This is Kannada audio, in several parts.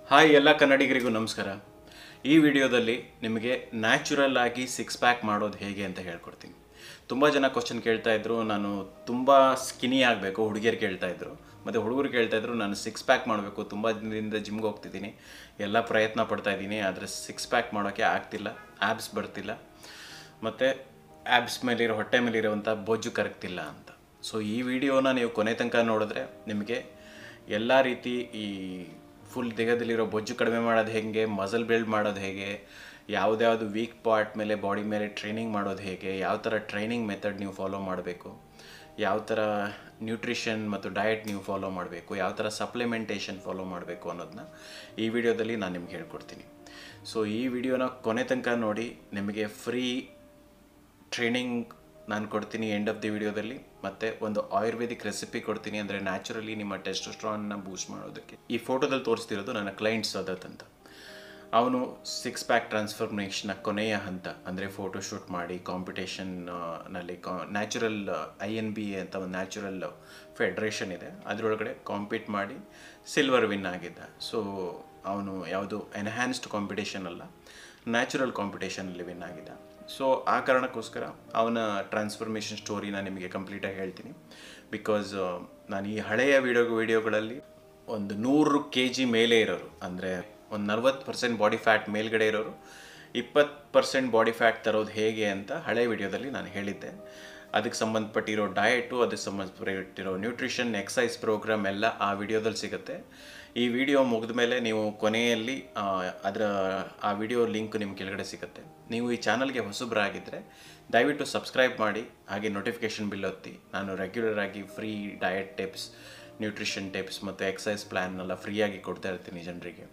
ಹಾಯ್ ಎಲ್ಲ ಕನ್ನಡಿಗರಿಗೂ ನಮಸ್ಕಾರ ಈ ವಿಡಿಯೋದಲ್ಲಿ ನಿಮಗೆ ನ್ಯಾಚುರಲ್ ಆಗಿ ಸಿಕ್ಸ್ ಪ್ಯಾಕ್ ಮಾಡೋದು ಹೇಗೆ ಅಂತ ಹೇಳ್ಕೊಡ್ತೀನಿ ತುಂಬ ಜನ ಕ್ವಶನ್ ಕೇಳ್ತಾ ಇದ್ರು ನಾನು ತುಂಬ ಸ್ಕಿನಿ ಆಗಬೇಕು ಹುಡುಗಿಯರು ಕೇಳ್ತಾ ಇದ್ರು ಮತ್ತು ಹುಡುಗರು ಕೇಳ್ತಾ ಇದ್ರು ನಾನು ಸಿಕ್ಸ್ ಪ್ಯಾಕ್ ಮಾಡಬೇಕು ತುಂಬ ದಿನದಿಂದ ಜಿಮ್ಗೆ ಹೋಗ್ತಿದ್ದೀನಿ ಎಲ್ಲ ಪ್ರಯತ್ನ ಪಡ್ತಾ ಇದ್ದೀನಿ ಆದರೆ ಸಿಕ್ಸ್ ಪ್ಯಾಕ್ ಮಾಡೋಕ್ಕೆ ಆಗ್ತಿಲ್ಲ ಆ್ಯಬ್ಸ್ ಬರ್ತಿಲ್ಲ ಮತ್ತು ಆ್ಯಬ್ಸ್ ಮೇಲಿರೋ ಹೊಟ್ಟೆ ಮೇಲಿರುವಂಥ ಬೊಜ್ಜು ಕರಗ್ತಿಲ್ಲ ಅಂತ ಸೊ ಈ ವಿಡಿಯೋನ ನೀವು ಕೊನೆ ತನಕ ನೋಡಿದ್ರೆ ನಿಮಗೆ ಎಲ್ಲ ರೀತಿ ಈ ಫುಲ್ ದೇಹದಲ್ಲಿರೋ ಬೊಜ್ಜು ಕಡಿಮೆ ಮಾಡೋದು ಹೇಗೆ ಮಸಲ್ ಬಿಲ್ಡ್ ಮಾಡೋದು ಹೇಗೆ ಯಾವುದ್ಯಾವುದು ವೀಕ್ ಪಾರ್ಟ್ ಮೇಲೆ ಬಾಡಿ ಮೇಲೆ ಟ್ರೈನಿಂಗ್ ಮಾಡೋದು ಹೇಗೆ ಯಾವ ಥರ ಟ್ರೈನಿಂಗ್ ಮೆಥಡ್ ನೀವು ಫಾಲೋ ಮಾಡಬೇಕು ಯಾವ ಥರ ನ್ಯೂಟ್ರಿಷನ್ ಮತ್ತು ಡಯಟ್ ನೀವು ಫಾಲೋ ಮಾಡಬೇಕು ಯಾವ ಥರ ಸಪ್ಲಿಮೆಂಟೇಷನ್ ಫಾಲೋ ಮಾಡಬೇಕು ಅನ್ನೋದನ್ನ ಈ ವಿಡಿಯೋದಲ್ಲಿ ನಾನು ನಿಮ್ಗೆ ಹೇಳ್ಕೊಡ್ತೀನಿ ಸೊ ಈ ವಿಡಿಯೋನ ಕೊನೆ ತನಕ ನೋಡಿ ನಿಮಗೆ ಫ್ರೀ ಟ್ರೈನಿಂಗ್ ನಾನು ಕೊಡ್ತೀನಿ ಎಂಡ್ ಆಫ್ ದಿ ವಿಡಿಯೋದಲ್ಲಿ ಮತ್ತು ಒಂದು ಆಯುರ್ವೇದಿಕ್ ರೆಸಿಪಿ ಕೊಡ್ತೀನಿ ಅಂದರೆ ನ್ಯಾಚುರಲಿ ನಿಮ್ಮ ಟೆಸ್ಟೋಸ್ಟ್ರಾನ್ನ ಬೂಸ್ಟ್ ಮಾಡೋದಕ್ಕೆ ಈ ಫೋಟೋದಲ್ಲಿ ತೋರಿಸ್ತಿರೋದು ನನ್ನ ಕ್ಲೈಂಟ್ ಸದತ್ ಅಂತ ಅವನು ಸಿಕ್ಸ್ ಪ್ಯಾಕ್ ಟ್ರಾನ್ಸ್ಫಾರ್ಮೇಷನ್ನ ಕೊನೆಯ ಹಂತ ಅಂದರೆ ಫೋಟೋ ಶೂಟ್ ಮಾಡಿ ಕಾಂಪಿಟೇಷನ್ ನಲ್ಲಿ ಕಾ natural I N B A ಅಂತ ಒಂದು ನ್ಯಾಚುರಲ್ ಫೆಡ್ರೇಷನ್ ಇದೆ ಅದರೊಳಗಡೆ ಕಾಂಪೀಟ್ ಮಾಡಿ ಸಿಲ್ವರ್ ವಿನ್ ಆಗಿದ್ದ ಸೊ ಅವನು ಯಾವುದು ಎನ್ಹ್ಯಾನ್ಸ್ಡ್ ಕಾಂಪಿಟೇಷನ್ ಅಲ್ಲ ನ್ಯಾಚುರಲ್ ಕಾಂಪಿಟೇಷನಲ್ಲಿ ವಿನ್ ಆಗಿದ್ದ ಸೊ ಆ ಕಾರಣಕ್ಕೋಸ್ಕರ ಅವನ ಟ್ರಾನ್ಸ್ಫಾರ್ಮೇಷನ್ ಸ್ಟೋರಿನ ನಿಮಗೆ ಕಂಪ್ಲೀಟಾಗಿ ಹೇಳ್ತೀನಿ ಬಿಕಾಸ್ ನಾನು ಈ ಹಳೆಯ ವಿಡಿಯೋ ವಿಡಿಯೋಗಳಲ್ಲಿ ಒಂದು ನೂರು ಕೆ ಜಿ ಮೇಲೆ ಇರೋರು ಅಂದರೆ ಒಂದು ನಲ್ವತ್ತು ಪರ್ಸೆಂಟ್ ಬಾಡಿ ಫ್ಯಾಟ್ ಮೇಲ್ಗಡೆ ಇರೋರು ಇಪ್ಪತ್ತು ಪರ್ಸೆಂಟ್ ಬಾಡಿ ಫ್ಯಾಟ್ ತರೋದು ಹೇಗೆ ಅಂತ ಹಳೆ ವಿಡಿಯೋದಲ್ಲಿ ನಾನು ಹೇಳಿದ್ದೆ ಅದಕ್ಕೆ ಸಂಬಂಧಪಟ್ಟಿರೋ ಡಯಟು ಅದಕ್ಕೆ ಸಂಬಂಧಪಟ್ಟಿರೋ ನ್ಯೂಟ್ರಿಷನ್ ಎಕ್ಸಸೈಸ್ ಪ್ರೋಗ್ರಾಮ್ ಎಲ್ಲ ಆ ವಿಡಿಯೋದಲ್ಲಿ ಸಿಗುತ್ತೆ ಈ ವಿಡಿಯೋ ಮುಗಿದ ಮೇಲೆ ನೀವು ಕೊನೆಯಲ್ಲಿ ಆ, ಅದರ ಆ ವಿಡಿಯೋ ಲಿಂಕ್ ನಿಮ್ಮ ಕೆಳಗಡೆ ಸಿಗುತ್ತೆ ನೀವು ಈ ಚಾನಲ್ಗೆ ಹೊಸಬರಾಗಿದ್ದರೆ ದಯವಿಟ್ಟು ಸಬ್ಸ್ಕ್ರೈಬ್ ಮಾಡಿ ಹಾಗೆ ನೋಟಿಫಿಕೇಷನ್ ಬಿಲ್ ಒತ್ತಿ ನಾನು ರೆಗ್ಯುಲರ್ ಆಗಿ free diet tips nutrition tips ಮತ್ತು ಎಕ್ಸಸೈಸ್ ಪ್ಲ್ಯಾನ್ನೆಲ್ಲ ಫ್ರೀಯಾಗಿ ಕೊಡ್ತಾ ಇರ್ತೀನಿ ಜನರಿಗೆ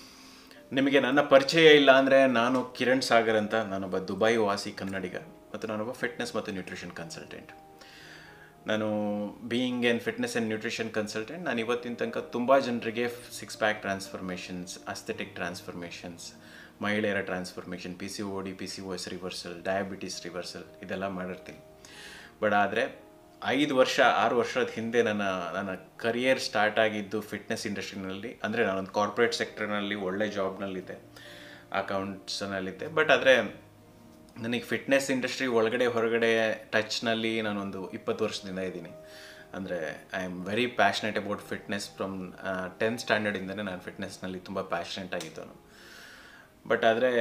ನಿಮಗೆ ನನ್ನ ಪರಿಚಯ ಇಲ್ಲ ಅಂದರೆ ನಾನು ಕಿರಣ್ ಸಾಗರ್ ಅಂತ ನಾನೊಬ್ಬ ದುಬೈ ವಾಸಿ ಕನ್ನಡಿಗ ಮತ್ತು ನಾನೊಬ್ಬ ಫಿಟ್ನೆಸ್ ಮತ್ತು ನ್ಯೂಟ್ರಿಷನ್ ಕನ್ಸಲ್ಟೆಂಟ್ ನಾನು being and fitness and nutrition consultant ನಾನು ಇವತ್ತಿನ ತನಕ ತುಂಬ ಜನರಿಗೆ six pack transformations aesthetic transformations ಮಹಿಳೆಯರ transformation P C O D P C O S reversal diabetes reversal ಇದೆಲ್ಲ ಮಾಡಿರ್ತೀನಿ ಬಟ್ ಆದರೆ ಐದು ವರ್ಷ ಆರು ವರ್ಷದ ಹಿಂದೆ ನನ್ನ ನನ್ನ ಕರಿಯರ್ ಸ್ಟಾರ್ಟ್ ಆಗಿದ್ದು ಫಿಟ್ನೆಸ್ ಇಂಡಸ್ಟ್ರಿನಲ್ಲಿ ಅಂದರೆ ನಾನೊಂದು ಕಾರ್ಪೊರೇಟ್ ಸೆಕ್ಟರ್ನಲ್ಲಿ ಒಳ್ಳೆ ಜಾಬ್ನಲ್ಲಿದ್ದೆ ಅಕೌಂಟ್ಸ್ನಲ್ಲಿದ್ದೆ ಬಟ್ ಆದರೆ ನನಗೆ ಫಿಟ್ನೆಸ್ ಇಂಡಸ್ಟ್ರಿ ಒಳಗಡೆ ಹೊರಗಡೆ ಟಚ್ನಲ್ಲಿ ನಾನೊಂದು ಇಪ್ಪತ್ತು ವರ್ಷದಿಂದ ಇದ್ದೀನಿ ಅಂದರೆ I am very passionate about fitness from tenth ಸ್ಟ್ಯಾಂಡರ್ಡಿಂದನೇ ನಾನು ಫಿಟ್ನೆಸ್ನಲ್ಲಿ ತುಂಬ ಪ್ಯಾಷನೆಟ್ ಆಗಿದ್ದನು ಬಟ್ ಆದರೆ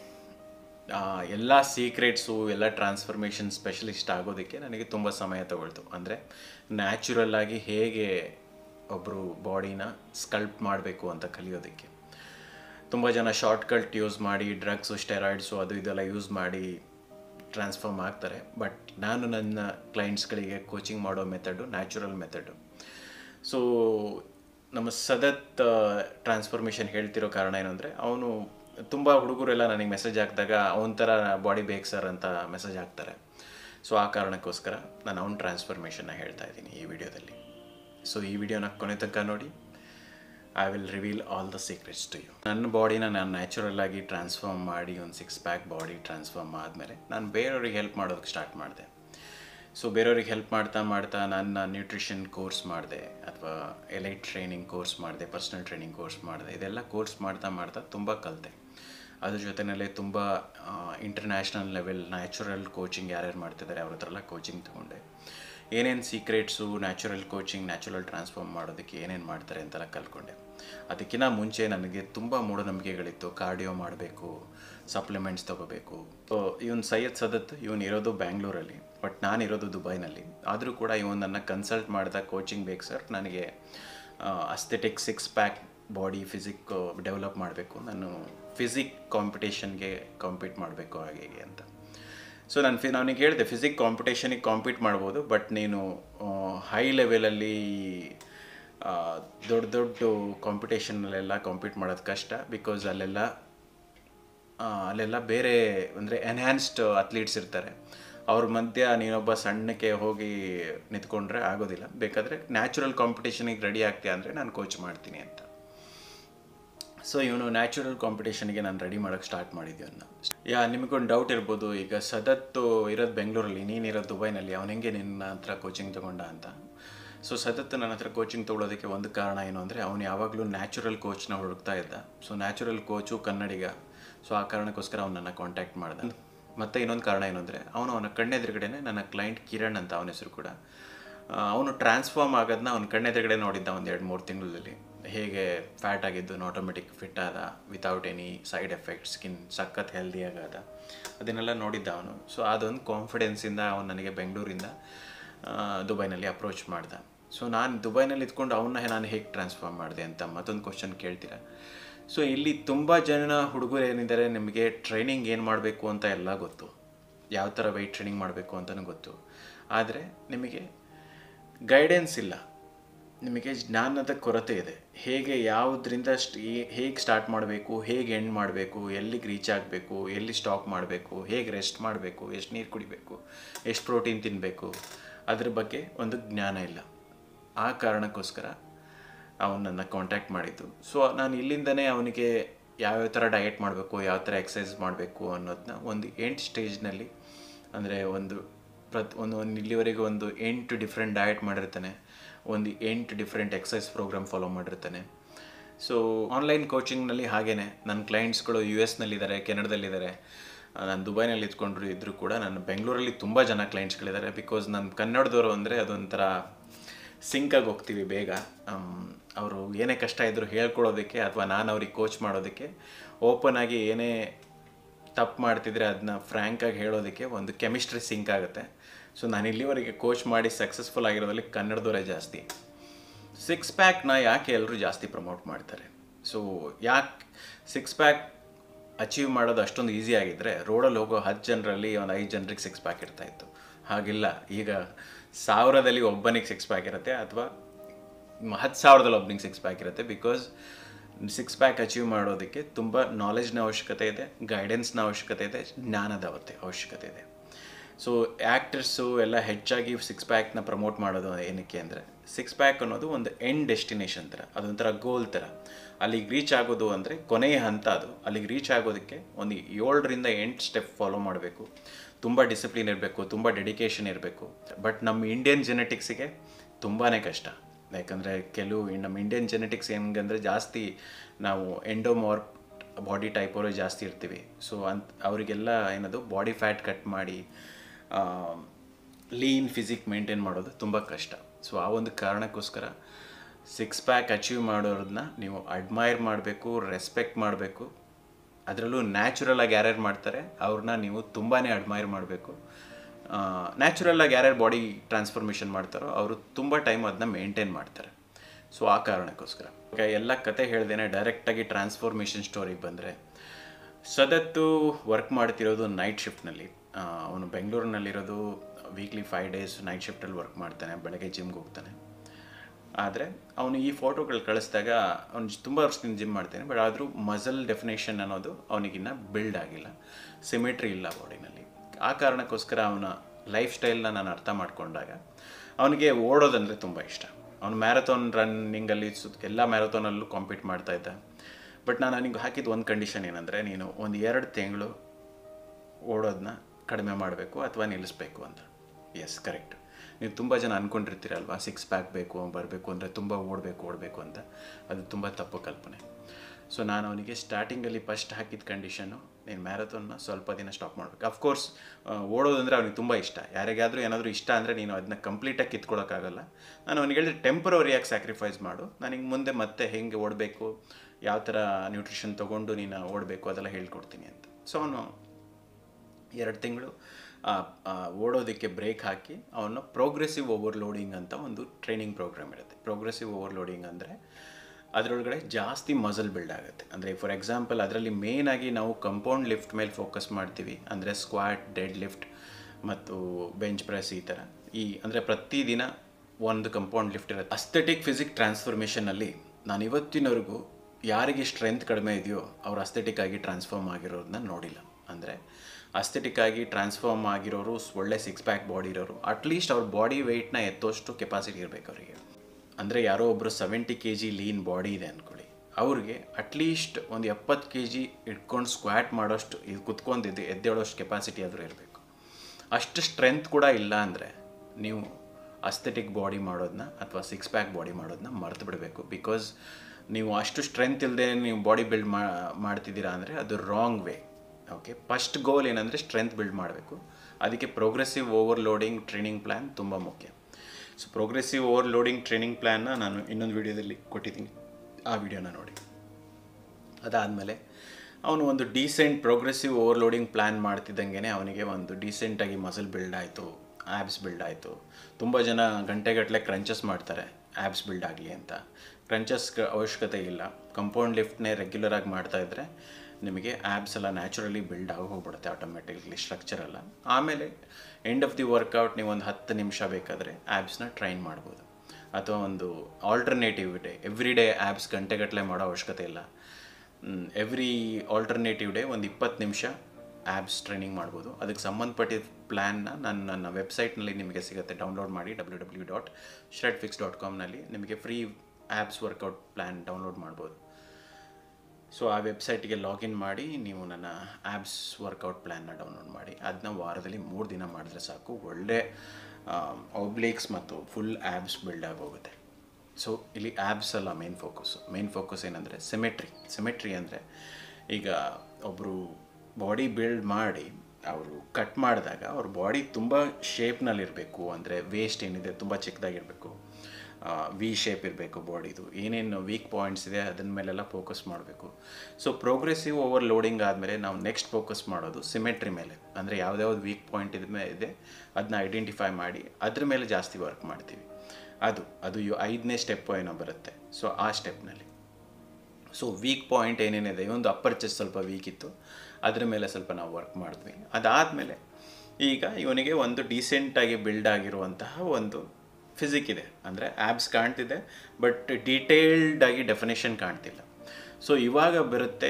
ಎಲ್ಲ ಸೀಕ್ರೆಟ್ಸು ಎಲ್ಲ ಟ್ರಾನ್ಸ್ಫಾರ್ಮೇಷನ್ ಸ್ಪೆಷಲಿಸ್ಟ್ ಆಗೋದಕ್ಕೆ ನನಗೆ ತುಂಬ ಸಮಯ ತಗೊಳ್ತು ಅಂದರೆ ನ್ಯಾಚುರಲ್ ಆಗಿ ಹೇಗೆ ಒಬ್ಬರು ಬಾಡಿನ ಸ್ಕಲ್ಪ್ ಮಾಡಬೇಕು ಅಂತ ಕಲಿಯೋದಕ್ಕೆ ತುಂಬ ಜನ ಶಾರ್ಟ್ಕಟ್ ಯೂಸ್ ಮಾಡಿ ಡ್ರಗ್ಸು ಸ್ಟೆರಾಯ್ಡ್ಸು ಅದು ಇದೆಲ್ಲ ಯೂಸ್ ಮಾಡಿ ಟ್ರಾನ್ಸ್ಫಾರ್ಮ್ ಆಗ್ತಾರೆ ಬಟ್ ನಾನು ನನ್ನ ಕ್ಲೈಂಟ್ಸ್ಗಳಿಗೆ ಕೋಚಿಂಗ್ ಮಾಡೋ ಮೆಥಡು ನ್ಯಾಚುರಲ್ ಮೆಥಡು ಸೊ ನಮ್ಮ ಸದತ್ ಟ್ರಾನ್ಸ್ಫಾರ್ಮೇಷನ್ ಹೇಳ್ತಿರೋ ಕಾರಣ ಏನಂದರೆ ಅವನು ತುಂಬ ಹುಡುಗರೆಲ್ಲ ನನಗೆ ಮೆಸೇಜ್ ಹಾಕಿದಾಗ ಅವನ ಥರ ಬಾಡಿ ಬೇಕು ಸರ್ ಅಂತ ಮೆಸೇಜ್ ಹಾಕ್ತಾರೆ ಸೊ ಆ ಕಾರಣಕ್ಕೋಸ್ಕರ ನಾನು ಅವ್ನ ಟ್ರಾನ್ಸ್ಫಾರ್ಮೇಷನ್ನ ಹೇಳ್ತಾ ಇದ್ದೀನಿ ಈ ವಿಡಿಯೋದಲ್ಲಿ ಸೊ ಈ ವಿಡಿಯೋನ ಕೊನೆ ತನಕ ನೋಡಿ I will reveal all the secrets to you ನನ್ನ ಬಾಡಿನ ನಾನು ನ್ಯಾಚುರಲ್ ಆಗಿ ಟ್ರಾನ್ಸ್ಫಾರ್ಮ್ ಮಾಡಿ ಒಂದು ಸಿಕ್ಸ್ ಪ್ಯಾಕ್ ಬಾಡಿ ಟ್ರಾನ್ಸ್ಫಾರ್ಮ್ ಆದಮೇಲೆ ನಾನು ಬೇರೆಯವ್ರಿಗೆ ಹೆಲ್ಪ್ ಮಾಡೋದಕ್ಕೆ ಸ್ಟಾರ್ಟ್ ಮಾಡಿದೆ ಸೊ ಬೇರೆಯವ್ರಿಗೆ ಹೆಲ್ಪ್ ಮಾಡ್ತಾ ಮಾಡ್ತಾ ನನ್ನ ನ್ಯೂಟ್ರಿಷನ್ ಕೋರ್ಸ್ ಮಾಡಿದೆ ಅಥವಾ ಎಲೈಟ್ ಟ್ರೈನಿಂಗ್ ಕೋರ್ಸ್ ಮಾಡಿದೆ ಪರ್ಸ್ನಲ್ ಟ್ರೈನಿಂಗ್ ಕೋರ್ಸ್ ಮಾಡಿದೆ ಇದೆಲ್ಲ ಕೋರ್ಸ್ ಮಾಡ್ತಾ ಮಾಡ್ತಾ ತುಂಬ ಕಲಿತೆ ಅದ್ರ ಜೊತೆಯಲ್ಲೇ ತುಂಬ ಇಂಟರ್ನ್ಯಾಷನಲ್ ಲೆವೆಲ್ ನ್ಯಾಚುರಲ್ ಕೋಚಿಂಗ್ ಯಾರ್ಯಾರು ಮಾಡ್ತಿದ್ದಾರೆ ಅವ್ರ ಹತ್ರ ಎಲ್ಲ ಕೋಚಿಂಗ್ ತೊಗೊಂಡೆ ಏನೇನು secrets natural coaching natural transform ಮಾಡೋದಕ್ಕೆ ಏನೇನು ಮಾಡ್ತಾರೆ ಅಂತೆಲ್ಲ ಕಲ್ತ್ಕೊಂಡೆ ಅದಕ್ಕಿಂತ ಮುಂಚೆ ನನಗೆ ತುಂಬ ಮೂಢನಂಬಿಕೆಗಳಿತ್ತು ಕಾರ್ಡಿಯೋ ಮಾಡಬೇಕು ಸಪ್ಲಿಮೆಂಟ್ಸ್ ತೊಗೋಬೇಕು ಸೊ ಇವನು ಸೈಯದ್ ಸದತ್ ಇವನು ಇರೋದು ಬ್ಯಾಂಗ್ಳೂರಲ್ಲಿ ಬಟ್ ನಾನು ಇರೋದು ದುಬೈನಲ್ಲಿ ಆದರೂ ಕೂಡ ಇವನು ನನ್ನ ಕನ್ಸಲ್ಟ್ ಮಾಡಿದ ಕೋಚಿಂಗ್ ಬೇಕು ಸರ್ ನನಗೆ aesthetic six pack body physique develop ಮಾಡಬೇಕು ನಾನು ಫಿಸಿಕ್ ಕಾಂಪಿಟೇಷನ್ಗೆ ಕಾಂಪೀಟ್ ಮಾಡಬೇಕು ಹಾಗೆ ಹೀಗೆ ಅಂತ ಸೊ ನಾನು ಫಿ ನನಗೆ ಹೇಳಿದೆ ಫಿಸಿಕ್ ಕಾಂಪಿಟೇಷನಿಗೆ ಕಾಂಪೀಟ್ ಮಾಡ್ಬೋದು ಬಟ್ ನೀನು ಹೈ ಲೆವೆಲಲ್ಲಿ ದೊಡ್ಡ ದೊಡ್ಡ ಕಾಂಪಿಟೇಷನಲ್ಲೆಲ್ಲ ಕಾಂಪೀಟ್ ಮಾಡೋದು ಕಷ್ಟ ಬಿಕಾಸ್ ಅಲ್ಲೆಲ್ಲ ಆ, ಅಲ್ಲೆಲ್ಲ ಬೇರೆ ಅಂದರೆ ಎನ್ಹ್ಯಾನ್ಸ್ಡ್ ಅಥ್ಲೀಟ್ಸ್ ಇರ್ತಾರೆ ಅವ್ರ ಮಧ್ಯ ನೀನೊಬ್ಬ ಸಣ್ಣಕ್ಕೆ ಹೋಗಿ ನಿಂತ್ಕೊಂಡ್ರೆ ಆಗೋದಿಲ್ಲ ಬೇಕಾದರೆ ನ್ಯಾಚುರಲ್ ಕಾಂಪಿಟೇಷನಿಗೆ ರೆಡಿ ಆಗ್ತೀಯ ಅಂದರೆ ನಾನು ಕೋಚ್ ಮಾಡ್ತೀನಿ ಅಂತ ಸೊ ಇವನು ನ್ಯಾಚುರಲ್ ಕಾಂಪಿಟೇಷನ್ಗೆ ನಾನು ರೆಡಿ ಮಾಡೋಕ್ಕೆ ಸ್ಟಾರ್ಟ್ ಮಾಡಿದ್ದೆ ಅವನ್ನ ಯಾ ನಿಮಗೊಂದು ಡೌಟ್ ಇರ್ಬೋದು ಈಗ ಸದತ್ತು ಇರೋದು ಬೆಂಗಳೂರಲ್ಲಿ ನೀನಿರೋದು ದುಬೈನಲ್ಲಿ ಅವನು ಹೆಂಗೆ ನಿನ್ನ ಹತ್ರ ಕೋಚಿಂಗ್ ತಗೊಂಡ ಅಂತ ಸೊ ಸತತ್ ನನ್ನ ಹತ್ರ ಕೋಚಿಂಗ್ ತೊಗೊಳೋದಕ್ಕೆ ಒಂದು ಕಾರಣ ಏನು ಅಂದರೆ ಅವನು ಯಾವಾಗಲೂ ನ್ಯಾಚುರಲ್ ಕೋಚ್ನ ಹುಡುಕ್ತಾ ಇದ್ದ ಸೊ ನ್ಯಾಚುರಲ್ ಕೋಚು ಕನ್ನಡಿಗ ಸೊ ಆ ಕಾರಣಕ್ಕೋಸ್ಕರ ಅವನನ್ನು ಕಾಂಟ್ಯಾಕ್ಟ್ ಮಾಡ್ದೆ ಮತ್ತು ಇನ್ನೊಂದು ಕಾರಣ ಏನು ಅಂದರೆ ಅವನು ಅವನ ಕಣ್ಣೆದುರುಗಡೆನೆ ನನ್ನ ಕ್ಲೈಂಟ್ ಕಿರಣ್ ಅಂತ ಅವನ ಹೆಸರು ಕೂಡ ಅವನು ಟ್ರಾನ್ಸ್ಫಾರ್ಮ್ ಆಗೋದನ್ನ ಅವ್ನ ಕಣ್ಣೆದುರುಗಡೆ ನೋಡಿದ್ದ ಒಂದು ಎರಡು ಮೂರು ತಿಂಗಳಲ್ಲಿ ಹೇಗೆ ಫ್ಯಾಟ್ ಆಗಿದ್ದು ಆಟೋಮೆಟಿಕ್ ಫಿಟ್ ಆದ without any side effect skin ಸಖತ್ ಹೆಲ್ದಿ ಆಗದ ಅದನ್ನೆಲ್ಲ ನೋಡಿದ್ದ ಅವನು ಸೊ ಅದೊಂದು ಕಾನ್ಫಿಡೆನ್ಸಿಂದ ಅವನು ನನಗೆ ಬೆಂಗಳೂರಿಂದ ಆ, ದುಬೈನಲ್ಲಿ ಅಪ್ರೋಚ್ ಮಾಡ್ದ ಸೊ ನಾನು ದುಬೈನಲ್ಲಿ ಇದ್ಕೊಂಡು ಅವನ್ನ ನಾನು ಹೇಗೆ ಟ್ರಾನ್ಸ್ಫಾರ್ಮ್ ಮಾಡಿದೆ ಅಂತ ಮತ್ತೊಂದು ಕ್ವಶನ್ ಕೇಳ್ತೀರಾ ಸೊ ಇಲ್ಲಿ ತುಂಬ ಜನ ಹುಡುಗರು ಏನಿದ್ದಾರೆ ನಿಮಗೆ ಟ್ರೈನಿಂಗ್ ಏನು ಮಾಡಬೇಕು ಅಂತ ಎಲ್ಲ ಗೊತ್ತು ಯಾವ ಥರ ವೆಯ್ಟ್ ಟ್ರೈನಿಂಗ್ ಮಾಡಬೇಕು ಅಂತಲೂ ಗೊತ್ತು ಆದರೆ ನಿಮಗೆ ಗೈಡೆನ್ಸ್ ಇಲ್ಲ ನಿಮಗೆ ಜ್ಞಾನದ ಕೊರತೆ ಇದೆ ಹೇಗೆ ಯಾವುದರಿಂದ ಹೇಗೆ ಸ್ಟಾರ್ಟ್ ಮಾಡಬೇಕು ಹೇಗೆ ಎಂಡ್ ಮಾಡಬೇಕು ಎಲ್ಲಿಗೆ ರೀಚ್ ಆಗಬೇಕು ಎಲ್ಲಿ ಸ್ಟಾಪ್ ಮಾಡಬೇಕು ಹೇಗೆ ರೆಸ್ಟ್ ಮಾಡಬೇಕು ಎಷ್ಟು ನೀರು ಕುಡಿಬೇಕು ಎಷ್ಟು ಪ್ರೋಟೀನ್ ತಿನ್ನಬೇಕು ಅದ್ರ ಬಗ್ಗೆ ಒಂದು ಜ್ಞಾನ ಇಲ್ಲ ಆ ಕಾರಣಕ್ಕೋಸ್ಕರ ಅವನನ್ನು ಕಾಂಟ್ಯಾಕ್ಟ್ ಮಾಡಿದ್ದು ಸೊ ನಾನು ಇಲ್ಲಿಂದನೇ ಅವನಿಗೆ ಯಾವ್ಯಾವ ಥರ ಡಯಟ್ ಮಾಡಬೇಕು ಯಾವ ಥರ ಎಕ್ಸಸೈಸ್ ಮಾಡಬೇಕು ಅನ್ನೋದನ್ನ ಒಂದು ಎಂಟು ಸ್ಟೇಜ್ನಲ್ಲಿ ಅಂದರೆ ಒಂದು ಪ್ರತಿ ಒಂದು ಒಂದು ಇಲ್ಲಿವರೆಗೆ ಒಂದು ಎಂಟು ಡಿಫ್ರೆಂಟ್ ಡಯಟ್ ಮಾಡಿರ್ತಾನೆ ಒಂದು ಎಂಟು ಡಿಫ್ರೆಂಟ್ ಎಕ್ಸಸೈಸ್ ಪ್ರೋಗ್ರಾಮ್ ಫಾಲೋ ಮಾಡಿರ್ತಾನೆ ಸೊ ಆನ್ಲೈನ್ ಕೋಚಿಂಗ್ನಲ್ಲಿ ಹಾಗೇನೆ ನನ್ನ ಕ್ಲೈಂಟ್ಸ್ಗಳು ಯು ಎಸ್ನಲ್ಲಿದ್ದಾರೆ ಕೆನಡದಲ್ಲಿದ್ದಾರೆ ನಾನು ದುಬೈನಲ್ಲಿ ಇದ್ಕೊಂಡ್ರು ಇದ್ದರೂ ಕೂಡ ನಾನು ಬೆಂಗಳೂರಲ್ಲಿ ತುಂಬ ಜನ ಕ್ಲೈಂಟ್ಸ್ಗಳಿದ್ದಾರೆ ಬಿಕಾಸ್ ನನ್ನ ಕನ್ನಡದವರು ಅಂದರೆ ಅದೊಂಥರ ಸಿಂಕಾಗಿ ಹೋಗ್ತೀವಿ ಬೇಗ ಅವರು ಏನೇ ಕಷ್ಟ ಇದ್ದರೂ ಹೇಳ್ಕೊಳ್ಳೋದಕ್ಕೆ ಅಥವಾ ನಾನು ಅವ್ರಿಗೆ ಕೋಚ್ ಮಾಡೋದಕ್ಕೆ ಓಪನ್ ಆಗಿ ಏನೇ ತಪ್ಪು ಮಾಡ್ತಿದ್ರೆ ಅದನ್ನ ಫ್ರ್ಯಾಂಕಾಗಿ ಹೇಳೋದಕ್ಕೆ ಒಂದು ಕೆಮಿಸ್ಟ್ರಿ ಸಿಂಕ್ ಆಗುತ್ತೆ ಸೊ ನಾನು ಇಲ್ಲಿವರೆಗೆ ಕೋಚ್ ಮಾಡಿ ಸಕ್ಸಸ್ಫುಲ್ ಆಗಿರೋದ್ರಲ್ಲಿ ಕನ್ನಡದವರೇ ಜಾಸ್ತಿ ಸಿಕ್ಸ್ ಪ್ಯಾಕ್ನ ಯಾಕೆ ಎಲ್ಲರೂ ಜಾಸ್ತಿ ಪ್ರಮೋಟ್ ಮಾಡ್ತಾರೆ ಸೊ ಯಾಕೆ ಸಿಕ್ಸ್ ಪ್ಯಾಕ್ ಅಚೀವ್ ಮಾಡೋದು ಅಷ್ಟೊಂದು ಈಸಿ ಆಗಿದ್ದರೆ ರೋಡಲ್ಲಿ ಹೋಗೋ ಹತ್ತು ಜನರಲ್ಲಿ ಒಂದು ಐದು ಜನರಿಗೆ ಸಿಕ್ಸ್ ಪ್ಯಾಕ್ ಇರ್ತಾಯಿತ್ತು ಹಾಗಿಲ್ಲ ಈಗ ಸಾವಿರದಲ್ಲಿ ಒಬ್ಬನಿಗೆ ಸಿಕ್ಸ್ ಪ್ಯಾಕ್ ಇರುತ್ತೆ ಅಥವಾ ಹತ್ತು ಸಾವಿರದಲ್ಲಿ ಒಬ್ಬನಿಗೆ ಸಿಕ್ಸ್ ಪ್ಯಾಕ್ ಇರುತ್ತೆ ಬಿಕಾಸ್ ಸಿಕ್ಸ್ ಪ್ಯಾಕ್ ಅಚೀವ್ ಮಾಡೋದಕ್ಕೆ ತುಂಬ ನಾಲೆಜ್ನ ಅವಶ್ಯಕತೆ ಇದೆ ಗೈಡೆನ್ಸ್ನ ಅವಶ್ಯಕತೆ ಇದೆ ಜ್ಞಾನದ ಅವತ್ತೆ ಅವಶ್ಯಕತೆ ಇದೆ ಸೊ ಆ್ಯಕ್ಟರ್ಸು ಎಲ್ಲ ಹೆಚ್ಚಾಗಿ ಸಿಕ್ಸ್ ಪ್ಯಾಕ್ನ ಪ್ರಮೋಟ್ ಮಾಡೋದು ಏನಕ್ಕೆ ಅಂದರೆ ಸಿಕ್ಸ್ ಪ್ಯಾಕ್ ಅನ್ನೋದು ಒಂದು ಎಂಡ್ ಡೆಸ್ಟಿನೇಷನ್ ಥರ ಅದೊಂಥರ ಗೋಲ್ ಥರ ಅಲ್ಲಿಗೆ ರೀಚ್ ಆಗೋದು ಅಂದರೆ ಕೊನೆಯ ಹಂತ ಅದು ಅಲ್ಲಿಗೆ ರೀಚ್ ಆಗೋದಕ್ಕೆ ಒಂದು ಏಳರಿಂದ ಎಂಟು ಸ್ಟೆಪ್ ಫಾಲೋ ಮಾಡಬೇಕು ತುಂಬ ಡಿಸಿಪ್ಲಿನ್ ಇರಬೇಕು ತುಂಬ ಡೆಡಿಕೇಶನ್ ಇರಬೇಕು ಬಟ್ ನಮ್ಮ ಇಂಡಿಯನ್ ಜೆನೆಟಿಕ್ಸಿಗೆ ತುಂಬಾ ಕಷ್ಟ ಯಾಕಂದರೆ ಕೆಲವು ನಮ್ಮ ಇಂಡಿಯನ್ ಜೆನೆಟಿಕ್ಸ್ ಹೆಂಗಂದರೆ ಜಾಸ್ತಿ ನಾವು ಎಂಡೋಮಾರ್ಪ್ ಬಾಡಿ ಟೈಪ್ ಅವರು ಜಾಸ್ತಿ ಇರ್ತೀವಿ ಸೊ ಅಂತ ಅವರಿಗೆಲ್ಲ ಏನದು ಬಾಡಿ ಫ್ಯಾಟ್ ಕಟ್ ಮಾಡಿ ಲೀನ್ ಫಿಸಿಕ್ ಮೇಂಟೈನ್ ಮಾಡೋದು ತುಂಬ ಕಷ್ಟ ಸೊ ಆ ಒಂದು ಕಾರಣಕ್ಕೋಸ್ಕರ ಸಿಕ್ಸ್ ಪ್ಯಾಕ್ ಅಚೀವ್ ಮಾಡೋರನ್ನ ನೀವು ಅಡ್ಮೈರ್ ಮಾಡಬೇಕು ರೆಸ್ಪೆಕ್ಟ್ ಮಾಡಬೇಕು ಅದರಲ್ಲೂ ನ್ಯಾಚುರಲ್ ಆಗಿ ಯಾರ್ಯಾರು ಮಾಡ್ತಾರೆ ಅವ್ರನ್ನ ನೀವು ತುಂಬಾ ಅಡ್ಮೈರ್ ಮಾಡಬೇಕು ನ್ಯಾಚುರಲ್ ಆಗಿ ಯಾರ್ಯಾರು ಬಾಡಿ ಟ್ರಾನ್ಸ್ಫಾರ್ಮೇಷನ್ ಮಾಡ್ತಾರೋ ಅವರು ತುಂಬ ಟೈಮ್ ಅದನ್ನ ಮೇಂಟೈನ್ ಮಾಡ್ತಾರೆ ಸೊ ಆ ಕಾರಣಕ್ಕೋಸ್ಕರ ಈಗ ಎಲ್ಲ ಕತೆ ಹೇಳ್ದೇನೆ ಡೈರೆಕ್ಟಾಗಿ ಟ್ರಾನ್ಸ್ಫಾರ್ಮೇಷನ್ ಸ್ಟೋರಿಗೆ ಬಂದರೆ ಸದತ್ತು ವರ್ಕ್ ಮಾಡ್ತಿರೋದು ನೈಟ್ ಶಿಫ್ಟ್ನಲ್ಲಿ ಅವನು ಬೆಂಗಳೂರಿನಲ್ಲಿರೋದು ವೀಕ್ಲಿ ಫೈವ್ ಡೇಸ್ ನೈಟ್ ಶಿಫ್ಟಲ್ಲಿ ವರ್ಕ್ ಮಾಡ್ತಾನೆ ಬೆಳಗ್ಗೆ ಜಿಮ್ಗೆ ಹೋಗ್ತಾನೆ ಆದರೆ ಅವನು ಈ ಫೋಟೋಗಳು ಕಳಿಸಿದಾಗ ಅವ್ನು ತುಂಬ ವರ್ಷದಿಂದ ಜಿಮ್ ಮಾಡ್ತಾನೆ ಬಟ್ ಆದರೂ ಮಸಲ್ ಡೆಫಿನೇಷನ್ ಅನ್ನೋದು ಅವನಿಗಿನ್ನ ಬಿಲ್ಡ್ ಆಗಿಲ್ಲ ಸಿಮೆಟ್ರಿ ಇಲ್ಲ ಬಾಡಿನಲ್ಲಿ ಆ ಕಾರಣಕ್ಕೋಸ್ಕರ ಅವನ ಲೈಫ್ ಸ್ಟೈಲ್ನ ನಾನು ಅರ್ಥ ಮಾಡಿಕೊಂಡಾಗ ಅವನಿಗೆ ಓಡೋದಂದರೆ ತುಂಬ ಇಷ್ಟ ಅವನು ಮ್ಯಾರಥಾನ್ ರನ್ನಿಂಗಲ್ಲಿ ಸುತ್ತ ಎಲ್ಲ ಮ್ಯಾರಥಾನಲ್ಲೂ ಕಾಂಪೀಟ್ ಮಾಡ್ತಾ ಇದ್ದ ಬಟ್ ನಾನು ಅವನಿಗೆ ಹಾಕಿದ ಒಂದು ಕಂಡೀಷನ್ ಏನಂದರೆ ನೀನು ಒಂದು ಎರಡು ತಿಂಗಳು ಓಡೋದನ್ನ ಕಡಿಮೆ ಮಾಡಬೇಕು ಅಥವಾ ನಿಲ್ಲಿಸ್ಬೇಕು ಅಂತ ಎಸ್ ಕರೆಕ್ಟ್ ನೀವು ತುಂಬ ಜನ ಅಂದ್ಕೊಂಡಿರ್ತೀರಲ್ವಾ ಸಿಕ್ಸ್ ಪ್ಯಾಕ್ ಬೇಕು ಬರಬೇಕು ಅಂದರೆ ತುಂಬ ಓಡಬೇಕು ಓಡಬೇಕು ಅಂತ ಅದು ತುಂಬ ತಪ್ಪು ಕಲ್ಪನೆ ಸೊ ನಾನು ಅವನಿಗೆ ಸ್ಟಾರ್ಟಿಂಗಲ್ಲಿ ಫಸ್ಟ್ ಹಾಕಿದ ಕಂಡೀಷನ್ನು ನೀನು ಮ್ಯಾರಥಾನ್ನ ಸ್ವಲ್ಪ ದಿನ ಸ್ಟಾಪ್ ಮಾಡಬೇಕು ಅಫ್ಕೋರ್ಸ್ ಓಡೋದಂದರೆ ಅವನಿಗೆ ತುಂಬ ಇಷ್ಟ ಯಾರಿಗಾದರೂ ಏನಾದರೂ ಇಷ್ಟ ಅಂದರೆ ನೀನು ಅದನ್ನ ಕಂಪ್ಲೀಟಾಗಿ ಕಿತ್ಕೊಳ್ಳೋಕ್ಕಾಗಲ್ಲ ನಾನು ಅವನಿಗೆ ಹೇಳಿದ್ರೆ ಟೆಂಪ್ರವರಿಯಾಗಿ ಸ್ಯಾಕ್ರಿಫೈಸ್ ಮಾಡು ನನಗೆ ಮುಂದೆ ಮತ್ತೆ ಹೆಂಗೆ ಓಡಬೇಕು ಯಾವ ಥರ ನ್ಯೂಟ್ರಿಷನ್ ತೊಗೊಂಡು ನೀನು ಓಡಬೇಕು ಅದೆಲ್ಲ ಹೇಳ್ಕೊಡ್ತೀನಿ ಅಂತ ಸೊ ಅವನು ಎರಡು ತಿಂಗಳು ಓಡೋದಕ್ಕೆ ಬ್ರೇಕ್ ಹಾಕಿ ಅವನು ಪ್ರೋಗ್ರೆಸಿವ್ ಓವರ್ಲೋಡಿಂಗ್ ಅಂತ ಒಂದು ಟ್ರೈನಿಂಗ್ ಪ್ರೋಗ್ರಾಮ್ ಇರುತ್ತೆ ಪ್ರೋಗ್ರೆಸಿವ್ ಓವರ್ಲೋಡಿಂಗ್ ಅಂದರೆ ಅದರೊಳಗಡೆ ಜಾಸ್ತಿ ಮಸಲ್ ಬಿಲ್ಡ್ ಆಗುತ್ತೆ ಅಂದರೆ ಫಾರ್ ಎಕ್ಸಾಂಪಲ್ ಅದರಲ್ಲಿ ಮೇಯ್ನಾಗಿ ನಾವು ಕಂಪೌಂಡ್ ಲಿಫ್ಟ್ ಮೇಲೆ ಫೋಕಸ್ ಮಾಡ್ತೀವಿ ಅಂದರೆ ಸ್ಕ್ವಾಟ್ ಡೆಡ್ ಲಿಫ್ಟ್ ಮತ್ತು ಬೆಂಚ್ ಪ್ರೆಸ್ ಈ ಥರ ಈ ಅಂದರೆ ಪ್ರತಿದಿನ ಒಂದು ಕಂಪೌಂಡ್ ಲಿಫ್ಟ್ ಇರುತ್ತೆ ಅಸ್ಥೆಟಿಕ್ ಫಿಸಿಕ್ ಟ್ರಾನ್ಸ್ಫಾರ್ಮೇಷನಲ್ಲಿ ನಾನು ಇವತ್ತಿನವರೆಗೂ ಯಾರಿಗೆ ಸ್ಟ್ರೆಂತ್ ಕಡಿಮೆ ಇದೆಯೋ ಅವ್ರು ಅಸ್ಥೆಟಿಕ್ ಆಗಿ ಟ್ರಾನ್ಸ್ಫಾರ್ಮ್ ಆಗಿರೋದನ್ನ ನೋಡಿಲ್ಲ ಅಂದರೆ ಅಸ್ಥೆಟಿಕ್ ಆಗಿ ಟ್ರಾನ್ಸ್ಫಾರ್ಮ್ ಆಗಿರೋರು ಒಳ್ಳೆ ಸಿಕ್ಸ್ ಪ್ಯಾಕ್ ಬಾಡಿ ಇರೋರು ಅಟ್ಲೀಸ್ಟ್ ಅವ್ರ ಬಾಡಿ ವೆಯ್ಟ್ನ ಎತ್ತೋಷ್ಟು ಕೆಪಾಸಿಟಿ ಇರಬೇಕು ಅವರಿಗೆ ಅಂದರೆ ಯಾರೋ ಒಬ್ಬರು seventy K G lean body ಇದೆ ಅಂದ್ಕೊಳ್ಳಿ ಅವ್ರಿಗೆ ಅಟ್ಲೀಸ್ಟ್ ಒಂದು ಎಪ್ಪತ್ತು ಕೆ ಜಿ ಇಟ್ಕೊಂಡು ಸ್ಕ್ವಾಟ್ ಮಾಡೋಷ್ಟು ಇದು ಕುತ್ಕೊಂಡಿದ್ದು ಎದ್ದೇಳೋಷ್ಟು ಕೆಪಾಸಿಟಿ ಆದರೂ ಇರಬೇಕು ಅಷ್ಟು ಸ್ಟ್ರೆಂತ್ ಕೂಡ ಇಲ್ಲ ಅಂದರೆ ನೀವು ಅಸ್ಥೆಟಿಕ್ ಬಾಡಿ ಮಾಡೋದನ್ನ ಅಥವಾ ಸಿಕ್ಸ್ ಪ್ಯಾಕ್ ಬಾಡಿ ಮಾಡೋದನ್ನ ಮರ್ತು ಬಿಡಬೇಕು ಬಿಕಾಸ್ ನೀವು ಅಷ್ಟು ಸ್ಟ್ರೆಂತ್ ಇಲ್ಲದೆ ನೀವು ಬಾಡಿ ಬಿಲ್ಡ್ ಮಾಡ್ತಿದ್ದೀರಾ ಅಂದರೆ ಅದು wrong way okay first goal ಏನಂದರೆ ಸ್ಟ್ರೆಂತ್ ಬಿಲ್ಡ್ ಮಾಡಬೇಕು ಅದಕ್ಕೆ ಪ್ರೋಗ್ರೆಸಿವ್ ಓವರ್ಲೋಡಿಂಗ್ ಟ್ರೈನಿಂಗ್ ಪ್ಲ್ಯಾನ್ ತುಂಬ ಮುಖ್ಯ ಸೊ ಪ್ರೋಗ್ರೆಸಿವ್ ಓವರ್ಲೋಡಿಂಗ್ ಟ್ರೈನಿಂಗ್ ಪ್ಲ್ಯಾನ್ನ ನಾನು ಇನ್ನೊಂದು ವೀಡಿಯೋದಲ್ಲಿ ಕೊಟ್ಟಿದ್ದೀನಿ ಆ ವಿಡಿಯೋನ ನೋಡಿ ಅದಾದಮೇಲೆ ಅವನು ಒಂದು ಡೀಸೆಂಟ್ ಪ್ರೋಗ್ರೆಸಿವ್ ಓವರ್ಲೋಡಿಂಗ್ ಪ್ಲ್ಯಾನ್ ಮಾಡ್ತಿದ್ದಂಗೆ ಅವನಿಗೆ ಒಂದು ಡೀಸೆಂಟಾಗಿ ಮಸಲ್ ಬಿಲ್ಡ್ ಆಯಿತು ಆ್ಯಬ್ಸ್ ಬಿಲ್ಡ್ ಆಯಿತು ತುಂಬ ಜನ ಗಂಟೆಗಟ್ಟಲೆ ಕ್ರಂಚಸ್ ಮಾಡ್ತಾರೆ ಆ್ಯಬ್ಸ್ ಬಿಲ್ಡ್ ಆಗಲಿ ಅಂತ ಕ್ರಂಚಸ್ ಅವಶ್ಯಕತೆ ಇಲ್ಲ ಕಂಪೌಂಡ್ ಲಿಫ್ಟ್ನೇ ರೆಗ್ಯುಲರ್ ಆಗಿ ಮಾಡ್ತಾ ಇದ್ದರೆ ನಿಮಗೆ ಆ್ಯಬ್ಸ್ ಎಲ್ಲ ನ್ಯಾಚುರಲಿ ಬಿಲ್ಡ್ ಆಗಿ ಹೋಗ್ಬಿಡುತ್ತೆ ಆಟೋಮೆಟಿಕ್ಲಿ ಸ್ಟ್ರಕ್ಚರ್ ಎಲ್ಲ ಆಮೇಲೆ ಎಂಡ್ ಆಫ್ ದಿ ವರ್ಕೌಟ್ ನೀವು ಒಂದು ಹತ್ತು ನಿಮಿಷ ಬೇಕಾದರೆ ಆ್ಯಬ್ಸ್ನ ಟ್ರೈನ್ ಮಾಡ್ಬೋದು ಅಥವಾ ಒಂದು alternative day every day abs ಗಂಟೆಗಟ್ಟಲೆ ಮಾಡೋ ಅವಶ್ಯಕತೆ ಇಲ್ಲ ಎವ್ರಿ ಆಲ್ಟರ್ನೇಟಿವ್ ಡೇ ಒಂದು ಇಪ್ಪತ್ತು ನಿಮಿಷ ಆ್ಯಬ್ಸ್ ಟ್ರೈನಿಂಗ್ ಮಾಡ್ಬೋದು ಅದಕ್ಕೆ ಸಂಬಂಧಪಟ್ಟಿದ ಪ್ಲ್ಯಾನ್ನ ನಾನು ನನ್ನ ವೆಬ್ಸೈಟ್ನಲ್ಲಿ ನಿಮಗೆ ಸಿಗುತ್ತೆ ಡೌನ್ಲೋಡ್ ಮಾಡಿ W W dot shred fix dot ಕಾಮ್ನಲ್ಲಿ ನಿಮಗೆ free abs workout plan download ಮಾಡ್ಬೋದು ಸೊ ಆ ವೆಬ್ಸೈಟ್ಗೆ ಲಾಗಿನ್ ಮಾಡಿ ನೀವು ನನ್ನ ಆ್ಯಬ್ಸ್ ವರ್ಕೌಟ್ ಪ್ಲ್ಯಾನ್ನ ಡೌನ್ಲೋಡ್ ಮಾಡಿ ಅದನ್ನ ವಾರದಲ್ಲಿ ಮೂರು ದಿನ ಮಾಡಿದ್ರೆ ಸಾಕು ಒಳ್ಳೆ ಒಬ್ಲೇಕ್ಸ್ ಮತ್ತು ಫುಲ್ ಆ್ಯಬ್ಸ್ ಬಿಲ್ಡ್ ಆಗೋಗುತ್ತೆ ಸೊ ಇಲ್ಲಿ ಆ್ಯಬ್ಸ್ ಅಲ್ಲ ಮೇನ್ ಫೋಕಸ್ಸು ಮೇನ್ ಫೋಕಸ್ ಏನಂದರೆ ಸಿಮೆಟ್ರಿ ಸಿಮೆಟ್ರಿ ಅಂದರೆ ಈಗ ಒಬ್ಬರು ಬಾಡಿ ಬಿಲ್ಡ್ ಮಾಡಿ ಅವರು ಕಟ್ ಮಾಡಿದಾಗ ಅವ್ರ ಬಾಡಿ ತುಂಬ ಶೇಪ್ನಲ್ಲಿರಬೇಕು ಅಂದರೆ ವೇಸ್ಟ್ ಏನಿದೆ ತುಂಬ ಚಿಕ್ಕದಾಗಿರಬೇಕು ವಿ ಶೇಪ್ ಇರಬೇಕು ಬಾಡಿದು ಏನೇನು ವೀಕ್ ಪಾಯಿಂಟ್ಸ್ ಇದೆ ಅದನ್ನ ಮೇಲೆಲ್ಲ ಫೋಕಸ್ ಮಾಡಬೇಕು ಸೊ ಪ್ರೋಗ್ರೆಸಿವ್ ಓವರ್ ಲೋಡಿಂಗ್ ಆದಮೇಲೆ ನಾವು ನೆಕ್ಸ್ಟ್ ಫೋಕಸ್ ಮಾಡೋದು ಸಿಮೆಟ್ರಿ ಮೇಲೆ ಅಂದರೆ ಯಾವ್ದ್ಯಾವ್ದು ವೀಕ್ ಪಾಯಿಂಟ್ ಇದ ಮೇಲೆ ಇದೆ ಅದನ್ನ ಐಡೆಂಟಿಫೈ ಮಾಡಿ ಅದ್ರ ಮೇಲೆ ಜಾಸ್ತಿ ವರ್ಕ್ ಮಾಡ್ತೀವಿ ಅದು ಅದು ಯು ಐದನೇ ಸ್ಟೆಪ್ ಏನೋ ಬರುತ್ತೆ ಸೊ ಆ ಸ್ಟೆಪ್ನಲ್ಲಿ ಸೊ ವೀಕ್ ಪಾಯಿಂಟ್ ಏನೇನಿದೆ ಒಂದು ಅಪ್ಪರ್ ಚೆಸ್ಟ್ ಸ್ವಲ್ಪ ವೀಕ್ ಇತ್ತು ಅದ್ರ ಮೇಲೆ ಸ್ವಲ್ಪ ನಾವು ವರ್ಕ್ ಮಾಡಿದ್ವಿ ಅದಾದಮೇಲೆ ಈಗ ಇವನಿಗೆ ಒಂದು ಡೀಸೆಂಟಾಗಿ ಬಿಲ್ಡ್ ಆಗಿರುವಂತಹ ಒಂದು ಫಿಸಿಕ್ ಇದೆ ಅಂದರೆ ಆ್ಯಬ್ಸ್ ಕಾಣ್ತಿದೆ ಬಟ್ ಡೀಟೇಲ್ಡ್ ಆಗಿ ಡೆಫಿನೇಷನ್ ಕಾಣ್ತಿಲ್ಲ ಸೊ ಇವಾಗ ಬರುತ್ತೆ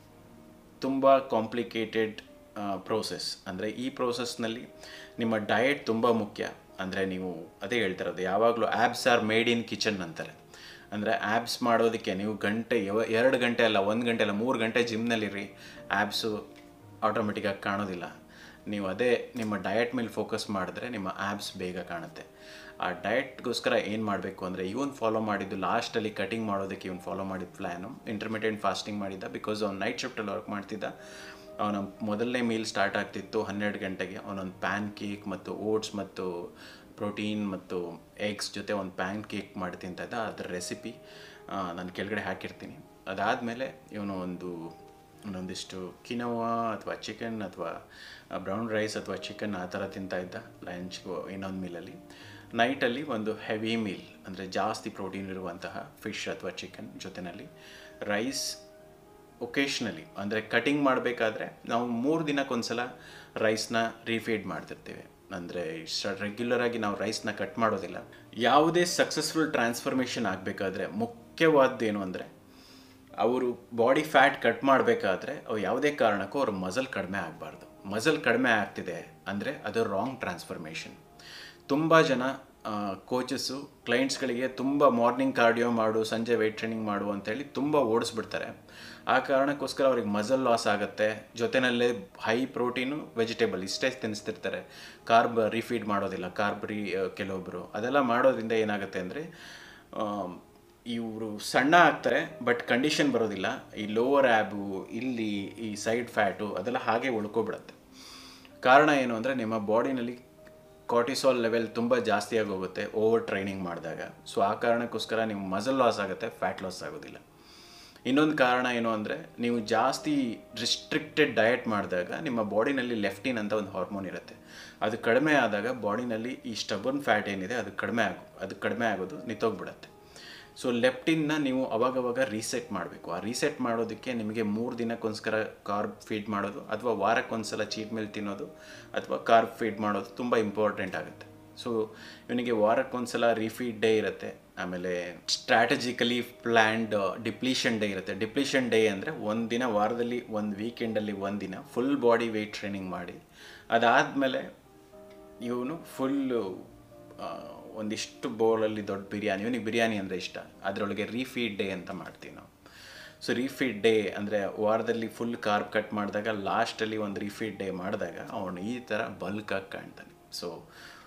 ತುಂಬ ಕಾಂಪ್ಲಿಕೇಟೆಡ್ ಪ್ರೋಸೆಸ್ ಅಂದರೆ ಈ ಪ್ರೋಸೆಸ್ನಲ್ಲಿ ನಿಮ್ಮ ಡಯಟ್ ತುಂಬ ಮುಖ್ಯ ಅಂದರೆ ನೀವು ಅದೇ ಹೇಳ್ತಿರೋದು ಯಾವಾಗಲೂ abs are made in kitchen ಅಂತಾರೆ ಅಂದರೆ ಆ್ಯಬ್ಸ್ ಮಾಡೋದಕ್ಕೆ ನೀವು ಗಂಟೆ ಯಾವ ಎರಡು ಗಂಟೆ ಅಲ್ಲ ಒಂದು ಗಂಟೆ ಅಲ್ಲ ಮೂರು ಗಂಟೆ ಜಿಮ್ನಲ್ಲಿರಿ ಆ್ಯಬ್ಸು ಆಟೋಮೆಟಿಕ್ಕಾಗಿ ಕಾಣೋದಿಲ್ಲ ನೀವು ಅದೇ ನಿಮ್ಮ ಡಯಟ್ ಮೇಲೆ ಫೋಕಸ್ ಮಾಡಿದ್ರೆ ನಿಮ್ಮ ಆ್ಯಬ್ಸ್ ಬೇಗ ಕಾಣುತ್ತೆ ಆ ಡಯಟ್ಗೋಸ್ಕರ ಏನು ಮಾಡಬೇಕು ಅಂದರೆ ಇವನು ಫಾಲೋ ಮಾಡಿದ್ದು ಲಾಸ್ಟಲ್ಲಿ ಕಟಿಂಗ್ ಮಾಡೋದಕ್ಕೆ ಇವನು ಫಾಲೋ ಮಾಡಿದ ಪ್ಲ್ಯಾನು ಇಂಟರ್ಮೀಡಿಯೇಟ್ ಫಾಸ್ಟಿಂಗ್ ಮಾಡಿದ್ದ ಬಿಕಾಸ್ ಅವ್ನು ನೈಟ್ ಶಿಫ್ಟಲ್ಲಿ ವರ್ಕ್ ಮಾಡ್ತಿದ್ದ ಅವನ ಮೊದಲನೇ ಮೀಲ್ ಸ್ಟಾರ್ಟ್ ಆಗ್ತಿತ್ತು ಹನ್ನೆರಡು ಗಂಟೆಗೆ ಅವನೊಂದು ಪ್ಯಾನ್ ಕೇಕ್ ಮತ್ತು ಓಟ್ಸ್ ಮತ್ತು ಪ್ರೋಟೀನ್ ಮತ್ತು ಎಗ್ಸ್ ಜೊತೆ ಒಂದು ಪ್ಯಾನ್ ಕೇಕ್ ಮಾಡಿ ತಿಂತಾ ಇದ್ದ ಅದರ ರೆಸಿಪಿ ನಾನು ಕೆಳಗಡೆ ಹಾಕಿರ್ತೀನಿ ಅದಾದಮೇಲೆ ಇವನು ಒಂದು ಒಂದೊಂದಿಷ್ಟು ಕಿನೋವಾ ಅಥವಾ ಚಿಕನ್ ಅಥವಾ ಬ್ರೌನ್ ರೈಸ್ ಅಥವಾ ಚಿಕನ್ ಆ ಥರ ತಿಂತಾ ಇದ್ದ ಲಂಚ್ಗೂ ಇನ್ನೊಂದು ಮೀಲಲ್ಲಿ ನೈಟಲ್ಲಿ ಒಂದು ಹೆವಿ ಮೀಲ್ ಅಂದರೆ ಜಾಸ್ತಿ ಪ್ರೋಟೀನ್ ಇರುವಂತಹ ಫಿಶ್ ಅಥವಾ ಚಿಕನ್ ಜೊತೆಯಲ್ಲಿ ರೈಸ್ ಒಕೇಶ್ನಲಿ ಅಂದರೆ ಕಟಿಂಗ್ ಮಾಡಬೇಕಾದ್ರೆ ನಾವು ಮೂರು ದಿನಕ್ಕೊಂದ್ಸಲ ರೈಸ್ನ ರೀಫೀಡ್ ಮಾಡ್ತಿರ್ತೀವಿ ಅಂದರೆ ರೆಗ್ಯುಲರ್ ಆಗಿ ನಾವು ರೈಸ್ನ ಕಟ್ ಮಾಡೋದಿಲ್ಲ ಯಾವುದೇ ಸಕ್ಸಸ್ಫುಲ್ ಟ್ರಾನ್ಸ್ಫಾರ್ಮೇಷನ್ ಆಗಬೇಕಾದ್ರೆ ಮುಖ್ಯವಾದ್ದೇನು ಅಂದರೆ ಅವರು ಬಾಡಿ ಫ್ಯಾಟ್ ಕಟ್ ಮಾಡಬೇಕಾದ್ರೆ ಅವು ಯಾವುದೇ ಕಾರಣಕ್ಕೂ ಅವ್ರ ಮಸಲ್ ಕಡಿಮೆ ಆಗಬಾರ್ದು ಮಸಲ್ ಕಡಿಮೆ ಆಗ್ತಿದೆ ಅಂದರೆ ಅದು ರಾಂಗ್ ಟ್ರಾನ್ಸ್ಫಾರ್ಮೇಷನ್ ತುಂಬ ಜನ ಕೋಚಸ್ಸು ಕ್ಲೈಂಟ್ಸ್ಗಳಿಗೆ ತುಂಬ ಮಾರ್ನಿಂಗ್ ಕಾರ್ಡಿಯೋ ಮಾಡು ಸಂಜೆ ವೆಯ್ಟ್ ಟ್ರೈನಿಂಗ್ ಮಾಡು ಅಂತೇಳಿ ತುಂಬ ಓಡಿಸ್ಬಿಡ್ತಾರೆ ಆ ಕಾರಣಕ್ಕೋಸ್ಕರ ಅವ್ರಿಗೆ ಮಸಲ್ ಲಾಸ್ ಆಗುತ್ತೆ ಜೊತೆಯಲ್ಲೇ ಹೈ ಪ್ರೋಟೀನು ವೆಜಿಟೇಬಲ್ ಇಷ್ಟೇ ತಿನ್ನಿಸ್ತಿರ್ತಾರೆ ಕಾರ್ಬ್ ರೀಫೀಡ್ ಮಾಡೋದಿಲ್ಲ ಕಾರ್ಬ್ ರೀ ಕೆಲವೊಬ್ಬರು ಅದೆಲ್ಲ ಮಾಡೋದ್ರಿಂದ ಏನಾಗುತ್ತೆ ಅಂದರೆ ಇವರು ಸಣ್ಣ ಆಗ್ತಾರೆ ಬಟ್ ಕಂಡೀಷನ್ ಬರೋದಿಲ್ಲ ಈ ಲೋವರ್ ಆ್ಯಬು ಇಲ್ಲಿ ಈ ಸೈಡ್ ಫ್ಯಾಟು ಅದೆಲ್ಲ ಹಾಗೆ ಉಳ್ಕೊಬಿಡುತ್ತೆ ಕಾರಣ ಏನು ಅಂದರೆ ನಿಮ್ಮ ಬಾಡಿನಲ್ಲಿ ಕಾರ್ಟಿಸಾಲ್ ಲೆವೆಲ್ ತುಂಬ ಜಾಸ್ತಿ ಆಗೋಗುತ್ತೆ ಓವರ್ ಟ್ರೈನಿಂಗ್ ಮಾಡಿದಾಗ ಸೊ ಆ ಕಾರಣಕ್ಕೋಸ್ಕರ ನೀವು ಮಸಲ್ ಲಾಸ್ ಆಗುತ್ತೆ ಫ್ಯಾಟ್ ಲಾಸ್ ಆಗೋದಿಲ್ಲ ಇನ್ನೊಂದು ಕಾರಣ ಏನು ಅಂದರೆ ನೀವು ಜಾಸ್ತಿ ರಿಸ್ಟ್ರಿಕ್ಟೆಡ್ ಡಯಟ್ ಮಾಡಿದಾಗ ನಿಮ್ಮ ಬಾಡಿನಲ್ಲಿ ಲೆಫ್ಟಿನ್ ಅಂತ ಒಂದು ಹಾರ್ಮೋನ್ ಇರುತ್ತೆ ಅದು ಕಡಿಮೆ ಆದಾಗ ಬಾಡಿನಲ್ಲಿ ಈ ಸ್ಟಬರ್ನ್ ಫ್ಯಾಟ್ ಏನಿದೆ ಅದು ಕಡಿಮೆ ಆಗೋ ಅದು ಕಡಿಮೆ ಆಗೋದು ನಿಂತೋಗ್ಬಿಡುತ್ತೆ ಸೊ ಲೆಪ್ಟಿನ್ನ ನೀವು ಅವಾಗವಾಗ ರೀಸೆಟ್ ಮಾಡಬೇಕು ಆ ರೀಸೆಟ್ ಮಾಡೋದಕ್ಕೆ ನಿಮಗೆ ಮೂರು ದಿನಕ್ಕೊಂದ್ಸ್ಕರ ಕಾರ್ಬ್ ಫೀಡ್ ಮಾಡೋದು ಅಥವಾ ವಾರಕ್ಕೊಂದ್ಸಲ ಚೀಟ್ ಮೇಲೆ ತಿನ್ನೋದು ಅಥವಾ ಕಾರ್ಬ್ ಫೀಡ್ ಮಾಡೋದು ತುಂಬ ಇಂಪಾರ್ಟೆಂಟ್ ಆಗುತ್ತೆ ಸೊ ಇವನಿಗೆ ವಾರಕ್ಕೊಂದ್ಸಲ ರೀಫೀಡ್ ಡೇ ಇರುತ್ತೆ ಆಮೇಲೆ ಸ್ಟ್ರಾಟಜಿಕಲಿ ಪ್ಲ್ಯಾಂಡ್ ಡಿಪ್ಲೀಷನ್ ಡೇ ಇರುತ್ತೆ ಡಿಪ್ಲೀಷನ್ ಡೇ ಅಂದರೆ ಒಂದು ದಿನ ವಾರದಲ್ಲಿ ಒಂದು ವೀಕೆಂಡಲ್ಲಿ ಒಂದು ದಿನ ಫುಲ್ ಬಾಡಿ ವೆಯ್ಟ್ ಟ್ರೈನಿಂಗ್ ಮಾಡಿ ಅದಾದಮೇಲೆ ಇವನು ಫುಲ್ಲು ಒಂದಿಷ್ಟು ಬೌಲಲ್ಲಿ ದೊಡ್ಡ ಬಿರಿಯಾನಿ ಇವನಿಗೆ ಬಿರಿಯಾನಿ ಅಂದರೆ ಇಷ್ಟ ಅದರೊಳಗೆ ರೀಫೀಡ್ ಡೇ ಅಂತ ಮಾಡ್ತೀವಿ ನಾವು ಸೊ ರೀಫೀಡ್ ಡೇ ಅಂದರೆ ವಾರದಲ್ಲಿ ಫುಲ್ ಕಾರ್ಬ್ ಕಟ್ ಮಾಡಿದಾಗ ಲಾಸ್ಟಲ್ಲಿ ಒಂದು ರೀಫೀಡ್ ಡೇ ಮಾಡಿದಾಗ ಅವನು ಈ ಥರ ಬಲ್ಕಾಗಿ ಕಾಣ್ತಾನೆ ಸೊ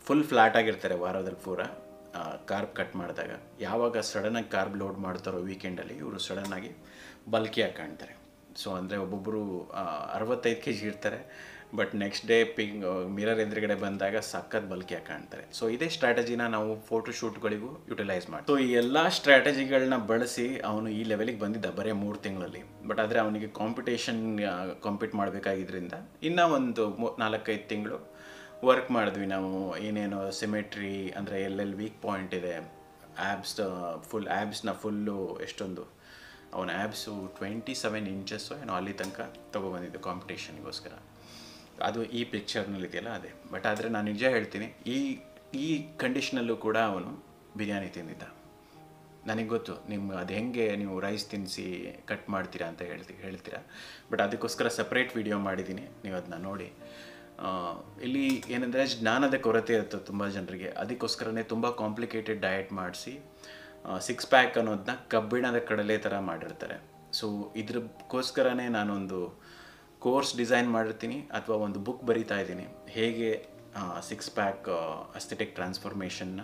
ಫುಲ್ ಫ್ಲ್ಯಾಟ್ ಆಗಿರ್ತಾರೆ ವಾರದಲ್ಲಿ ಪೂರ ಕಾರ್ಬ್ ಕಟ್ ಮಾಡಿದಾಗ ಯಾವಾಗ ಸಡನ್ನಾಗಿ ಕಾರ್ಬ್ ಲೋಡ್ ಮಾಡ್ತಾರೋ ವೀಕೆಂಡಲ್ಲಿ ಇವರು ಸಡನ್ನಾಗಿ ಬಲ್ಕಿಯಾಗಿ ಕಾಣ್ತಾರೆ ಸೊ ಅಂದರೆ ಒಬ್ಬೊಬ್ಬರು ಅರವತ್ತೈದು ಕೆ ಜಿ ಇರ್ತಾರೆ ಬಟ್ ನೆಕ್ಸ್ಟ್ ಡೇ ಪಿಂಗ್ ಮಿರರ್ ಎದುರುಗಡೆ ಬಂದಾಗ ಸಖತ್ ಬಲ್ಕಿಯಾಗಿ ಕಾಣ್ತಾರೆ ಸೊ ಇದೇ ಸ್ಟ್ರಾಟಜಿನ ನಾವು ಫೋಟೋ ಶೂಟ್ಗಳಿಗೂ ಯುಟಿಲೈಸ್ ಮಾಡಿ ಸೊ ಈ ಎಲ್ಲ ಸ್ಟ್ರಾಟಜಿಗಳನ್ನ ಬಳಸಿ ಅವನು ಈ ಲೆವೆಲಿಗೆ ಬಂದಿದ್ದ ಬರೀ ಮೂರು ತಿಂಗಳಲ್ಲಿ ಬಟ್ ಆದರೆ ಅವನಿಗೆ ಕಾಂಪಿಟೇಷನ್ ಕಾಂಪೀಟ್ ಮಾಡಬೇಕಾಗಿದ್ರಿಂದ ಇನ್ನೂ ಒಂದು ಮೂ ನಾಲ್ಕೈದು ತಿಂಗಳು ವರ್ಕ್ ಮಾಡಿದ್ವಿ ನಾವು ಏನೇನು ಸಿಮೆಟ್ರಿ ಅಂದರೆ ಎಲ್ಲೆಲ್ಲಿ ವೀಕ್ ಪಾಯಿಂಟ್ ಇದೆ ಆ್ಯಬ್ಸ್ ಫುಲ್ ಆ್ಯಬ್ಸ್ನ ಫುಲ್ಲು ಎಷ್ಟೊಂದು ಅವನ ಆ್ಯಬ್ಸು ಟ್ವೆಂಟಿ ಸೆವೆನ್ ಇಂಚಸ್ಸು ಏನೋ ಅಲ್ಲಿ ತನಕ ತೊಗೊಬಂದಿದ್ದು ಕಾಂಪಿಟೇಷನ್ಗೋಸ್ಕರ ಅದು ಈ ಪಿಕ್ಚರ್ನಲ್ಲಿ ಇದೆಯಲ್ಲ ಅದೇ ಬಟ್ ಆದರೆ ನಾನು ನಿಜ ಹೇಳ್ತೀನಿ ಈ ಈ ಕಂಡೀಷನಲ್ಲೂ ಕೂಡ ಅವನು ಬಿರಿಯಾನಿ ತಿಂದಿದ್ದ ನನಗೆ ಗೊತ್ತು ನಿಮ್ಗೆ ಅದು ಹೆಂಗೆ ನೀವು ರೈಸ್ ತಿನ್ನಿಸಿ ಕಟ್ ಮಾಡ್ತೀರಾ ಅಂತ ಹೇಳ್ತಿ ಹೇಳ್ತೀರಾ ಬಟ್ ಅದಕ್ಕೋಸ್ಕರ ಸಪ್ರೇಟ್ ವಿಡಿಯೋ ಮಾಡಿದ್ದೀನಿ ನೀವು ಅದನ್ನ ನೋಡಿ ಆ, ಇಲ್ಲಿ ಏನಂದರೆ ಜ್ಞಾನದ ಕೊರತೆ ಇರುತ್ತೆ ತುಂಬ ಜನರಿಗೆ ಅದಕ್ಕೋಸ್ಕರನೇ ತುಂಬ ಕಾಂಪ್ಲಿಕೇಟೆಡ್ ಡಯಟ್ ಮಾಡಿಸಿ ಸಿಕ್ಸ್ ಪ್ಯಾಕ್ ಅನ್ನೋದನ್ನ ಕಬ್ಬಿಣದ ಕಡಲೆ ಥರ ಮಾಡಿರ್ತಾರೆ ಸೊ ಇದ್ರಕ್ಕೋಸ್ಕರನೇ ನಾನೊಂದು ಕೋರ್ಸ್ ಡಿಸೈನ್ ಮಾಡಿರ್ತೀನಿ ಅಥವಾ ಒಂದು ಬುಕ್ ಬರಿತಾ ಇದ್ದೀನಿ ಹೇಗೆ ಸಿಕ್ಸ್ ಪ್ಯಾಕ್ ಅಸ್ಥೆಟಿಕ್ ಟ್ರಾನ್ಸ್ಫಾರ್ಮೇಷನ್ನ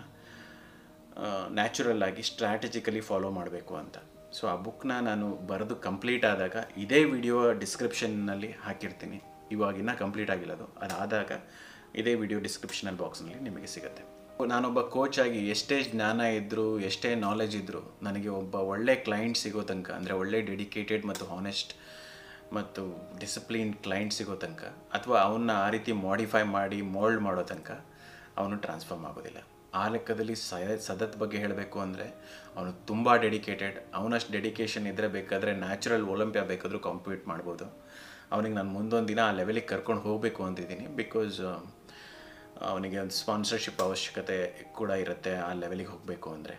ನ್ಯಾಚುರಲ್ ಆಗಿ ಸ್ಟ್ರಾಟಜಿಕಲಿ ಫಾಲೋ ಮಾಡಬೇಕು ಅಂತ ಸೊ ಆ ಬುಕ್ನ ನಾನು ಬರೆದು ಕಂಪ್ಲೀಟ್ ಆದಾಗ ಇದೇ ವಿಡಿಯೋ ಡಿಸ್ಕ್ರಿಪ್ಷನ್ನಲ್ಲಿ ಹಾಕಿರ್ತೀನಿ ಇವಾಗಿನ್ನ ಕಂಪ್ಲೀಟ್ ಆಗಿಲ್ಲ ಅದು ಅದಾದಾಗ ಇದೇ ವಿಡಿಯೋ ಡಿಸ್ಕ್ರಿಪ್ಷನಲ್ ಬಾಕ್ಸ್ನಲ್ಲಿ ನಿಮಗೆ ಸಿಗುತ್ತೆ ನಾನೊಬ್ಬ ಕೋಚ್ ಆಗಿ ಎಷ್ಟೇ ಜ್ಞಾನ ಇದ್ದರೂ ಎಷ್ಟೇ ನಾಲೆಜ್ ಇದ್ದರೂ ನನಗೆ ಒಬ್ಬ ಒಳ್ಳೆ ಕ್ಲೈಂಟ್ ಸಿಗೋ ತನಕ ಅಂದರೆ ಒಳ್ಳೆ ಡೆಡಿಕೇಟೆಡ್ ಮತ್ತು ಹಾನೆಸ್ಟ್ ಮತ್ತು ಡಿಸಿಪ್ಲಿನ್ ಕ್ಲೈಂಟ್ ಸಿಗೋ ತನಕ ಅಥವಾ ಅವನ್ನ ಆ ರೀತಿ ಮಾಡಿಫೈ ಮಾಡಿ ಮೋಲ್ಡ್ ಮಾಡೋ ತನಕ ಅವನು ಟ್ರಾನ್ಸ್ಫಾರ್ಮ್ ಆಗೋದಿಲ್ಲ ಆ ಲೆಕ್ಕದಲ್ಲಿ ಸಯದ್ ಸದತ್ ಬಗ್ಗೆ ಹೇಳಬೇಕು ಅಂದರೆ ಅವನು ತುಂಬ ಡೆಡಿಕೇಟೆಡ್ ಅವನಷ್ಟು ಡೆಡಿಕೇಶನ್ ಇದ್ದರೆ ಬೇಕಾದರೆ ನ್ಯಾಚುರಲ್ ಒಲಿಂಪಿಯಾ ಬೇಕಾದರೂ ಕಾಂಪೀಟ್ ಮಾಡ್ಬೋದು ಅವನಿಗೆ ನಾನು ಮುಂದೊಂದು ದಿನ ಆ ಲೆವೆಲಿಗೆ ಕರ್ಕೊಂಡು ಹೋಗಬೇಕು ಅಂತಿದ್ದೀನಿ ಬಿಕಾಸ್ ಅವನಿಗೆ ಒಂದು ಸ್ಪಾನ್ಸರ್ಶಿಪ್ ಅವಶ್ಯಕತೆ ಕೂಡ ಇರುತ್ತೆ ಆ ಲೆವೆಲಿಗೆ ಹೋಗಬೇಕು ಅಂದರೆ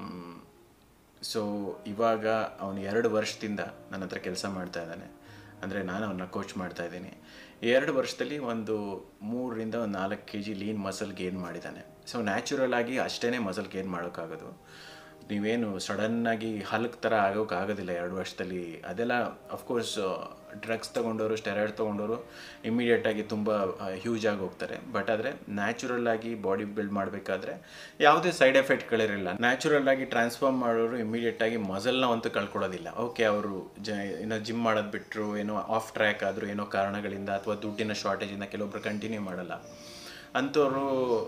ಸೊ ಇವಾಗ ಅವನು ಎರಡು ವರ್ಷದಿಂದ ನನ್ನ ಹತ್ರ ಕೆಲಸ ಮಾಡ್ತಾ ಇದ್ದಾನೆ ಅಂದರೆ ನಾನು ಅವನ್ನ ಕೋಚ್ ಮಾಡ್ತಾ ಇದ್ದೀನಿ ಈ ಎರಡು ವರ್ಷದಲ್ಲಿ ಒಂದು ಮೂರರಿಂದ ಒಂದು ನಾಲ್ಕು K G lean muscle gain ಮಾಡಿದ್ದಾನೆ ಸೊ ನ್ಯಾಚುರಲ್ ಆಗಿ ಅಷ್ಟೇ ಮಸಲ್ ಗೇನ್ ಮಾಡೋಕ್ಕಾಗೋದು ನೀವೇನು ಸಡನ್ನಾಗಿ ಹಲ್ಕ್ ಥರ ಆಗೋಕ್ಕಾಗೋದಿಲ್ಲ ಎರಡು ವರ್ಷದಲ್ಲಿ ಅದೆಲ್ಲ ಅಫ್ಕೋರ್ಸ್ ಡ್ರಗ್ಸ್ ತೊಗೊಂಡವರು ಸ್ಟೆರಾಯ್ಡ್ ತೊಗೊಂಡವರು ಇಮಿಡಿಯೇಟಾಗಿ ತುಂಬ ಹ್ಯೂಜ್ ಆಗಿ ಹೋಗ್ತಾರೆ ಬಟ್ ಆದರೆ ನ್ಯಾಚುರಲ್ ಆಗಿ ಬಾಡಿ ಬಿಲ್ಡ್ ಮಾಡಬೇಕಾದ್ರೆ ಯಾವುದೇ ಸೈಡ್ ಎಫೆಕ್ಟ್ಗಳಿರಲ್ಲ ನ್ಯಾಚುರಲ್ ಆಗಿ ಟ್ರಾನ್ಸ್ಫಾರ್ಮ್ ಮಾಡೋರು ಇಮಿಡಿಯೇಟಾಗಿ ಮಸಲ್ನ ಅಂತೂ ಕಳ್ಕೊಳ್ಳೋದಿಲ್ಲ ಓಕೆ ಅವರು ಜ ಏನೋ ಜಿಮ್ ಮಾಡೋದು ಬಿಟ್ಟರು ಏನೋ ಆಫ್ ಟ್ರ್ಯಾಕ್ ಆದರೂ ಏನೋ ಕಾರಣಗಳಿಂದ ಅಥವಾ ದುಡ್ಡಿನ ಶಾರ್ಟೇಜಿಂದ ಕೆಲವೊಬ್ರು ಕಂಟಿನ್ಯೂ ಮಾಡಲ್ಲ ಅಂಥವ್ರು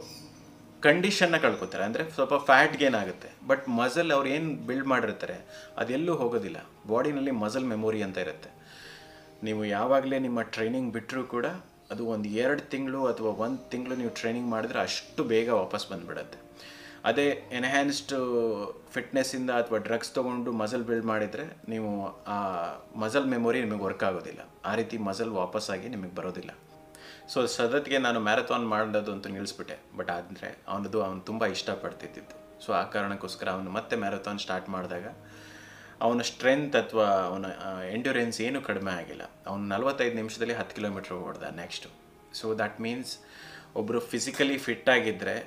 ಕಂಡೀಷನ್ನ ಕಳ್ಕೊತಾರೆ ಅಂದರೆ ಸ್ವಲ್ಪ ಫ್ಯಾಟ್ ಗೇನ್ ಆಗುತ್ತೆ ಬಟ್ ಮಸಲ್ ಅವ್ರು ಏನು ಬಿಲ್ಡ್ ಮಾಡಿರ್ತಾರೆ ಅದೆಲ್ಲೂ ಹೋಗೋದಿಲ್ಲ ಬಾಡಿನಲ್ಲಿ ಮಸಲ್ ಮೆಮೊರಿ ಅಂತ ಇರುತ್ತೆ ನೀವು ಯಾವಾಗಲೇ ನಿಮ್ಮ ಟ್ರೈನಿಂಗ್ ಬಿಟ್ಟರೂ ಕೂಡ ಅದು ಒಂದು ಎರಡು ತಿಂಗಳು ಅಥವಾ ಒಂದು ತಿಂಗಳು ನೀವು ಟ್ರೈನಿಂಗ್ ಮಾಡಿದ್ರೆ ಅಷ್ಟು ಬೇಗ ವಾಪಸ್ ಬಂದುಬಿಡುತ್ತೆ ಅದೇ ಎನ್ಹ್ಯಾನ್ಸ್ಡ್ ಫಿಟ್ನೆಸ್ಸಿಂದ ಅಥವಾ ಡ್ರಗ್ಸ್ ತೊಗೊಂಡು ಮಸಲ್ ಬಿಲ್ಡ್ ಮಾಡಿದರೆ ನೀವು ಆ ಮಸಲ್ ಮೆಮೊರಿ ನಿಮಗೆ ವರ್ಕ್ ಆಗೋದಿಲ್ಲ ಆ ರೀತಿ ಮಸಲ್ ವಾಪಸ್ಸಾಗಿ ನಿಮಗೆ ಬರೋದಿಲ್ಲ ಸೊ ಸದತ್ಗೆ ನಾನು ಮ್ಯಾರಥಾನ್ ಮಾಡೋದು ಅಂತ ನಿಲ್ಲಿಸ್ಬಿಟ್ಟೆ ಬಟ್ ಆದರೆ ಅವನದು ಅವನು ತುಂಬ ಇಷ್ಟಪಡ್ತಿದ್ದಿದ್ದು ಸೊ ಆ ಕಾರಣಕ್ಕೋಸ್ಕರ ಅವನು ಮತ್ತೆ ಮ್ಯಾರಥಾನ್ ಸ್ಟಾರ್ಟ್ ಮಾಡಿದಾಗ ಅವನ ಸ್ಟ್ರೆಂತ್ ಅಥವಾ ಅವನ ಎಂಡ್ಯೂರೆನ್ಸ್ ಏನೂ ಕಡಿಮೆ ಆಗಿಲ್ಲ ಅವನು ನಲವತ್ತೈದು ನಿಮಿಷದಲ್ಲಿ ಹತ್ತು ಕಿಲೋಮೀಟ್ರ್ ಓಡ್ದ ನೆಕ್ಸ್ಟು ಸೊ ದಟ್ ಮೀನ್ಸ್ ಒಬ್ಬರು ಫಿಸಿಕಲಿ ಫಿಟ್ ಆಗಿದ್ದರೆ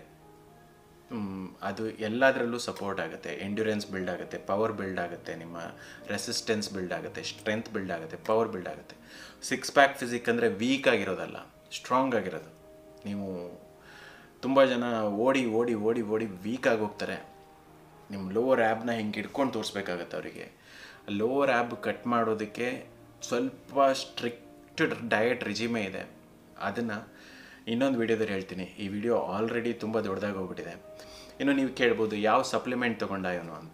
ಮ್, ಅದು ಎಲ್ಲದರಲ್ಲೂ ಸಪೋರ್ಟ್ ಆಗುತ್ತೆ ಎಂಡ್ಯೂರೆನ್ಸ್ ಬಿಲ್ಡ್ ಆಗುತ್ತೆ ಪವರ್ ಬಿಲ್ಡ್ ಆಗುತ್ತೆ ನಿಮ್ಮ ರೆಸಿಸ್ಟೆನ್ಸ್ ಬಿಲ್ಡ್ ಆಗುತ್ತೆ ಸ್ಟ್ರೆಂತ್ ಬಿಲ್ಡ್ ಆಗುತ್ತೆ ಪವರ್ ಬಿಲ್ಡ್ ಆಗುತ್ತೆ ಸಿಕ್ಸ್ ಪ್ಯಾಕ್ ಫಿಸಿಕ್ ಅಂದರೆ ವೀಕ್ ಆಗಿರೋದಲ್ಲ ಸ್ಟ್ರಾಂಗ್ ಆಗಿರೋದು ನೀವು ತುಂಬ ಜನ ಓಡಿ ಓಡಿ ಓಡಿ ಓಡಿ ವೀಕ್ ಆಗಿ ಹೋಗ್ತಾರೆ ನಿಮ್ಮ ಲೋವರ್ ಆ್ಯಬ್ನ ಹಿಂಗೆ ಹಿಡ್ಕೊಂಡು ತೋರಿಸ್ಬೇಕಾಗತ್ತೆ ಅವರಿಗೆ ಲೋವರ್ ಆ್ಯಬ್ ಕಟ್ ಮಾಡೋದಕ್ಕೆ ಸ್ವಲ್ಪ ಸ್ಟ್ರಿಕ್ಟ್ ಡಯಟ್ ರಿಜಿಮೆ ಇದೆ ಅದನ್ನು ಇನ್ನೊಂದು ವಿಡಿಯೋದಲ್ಲಿ ಹೇಳ್ತೀನಿ ಈ ವಿಡಿಯೋ ಆಲ್ರೆಡಿ ತುಂಬ ದೊಡ್ಡದಾಗಿ ಹೋಗ್ಬಿಟ್ಟಿದೆ ಇನ್ನು ನೀವು ಕೇಳ್ಬೋದು ಯಾವ ಸಪ್ಲಿಮೆಂಟ್ ತೊಗೊಂಡ ಇವನು ಅಂತ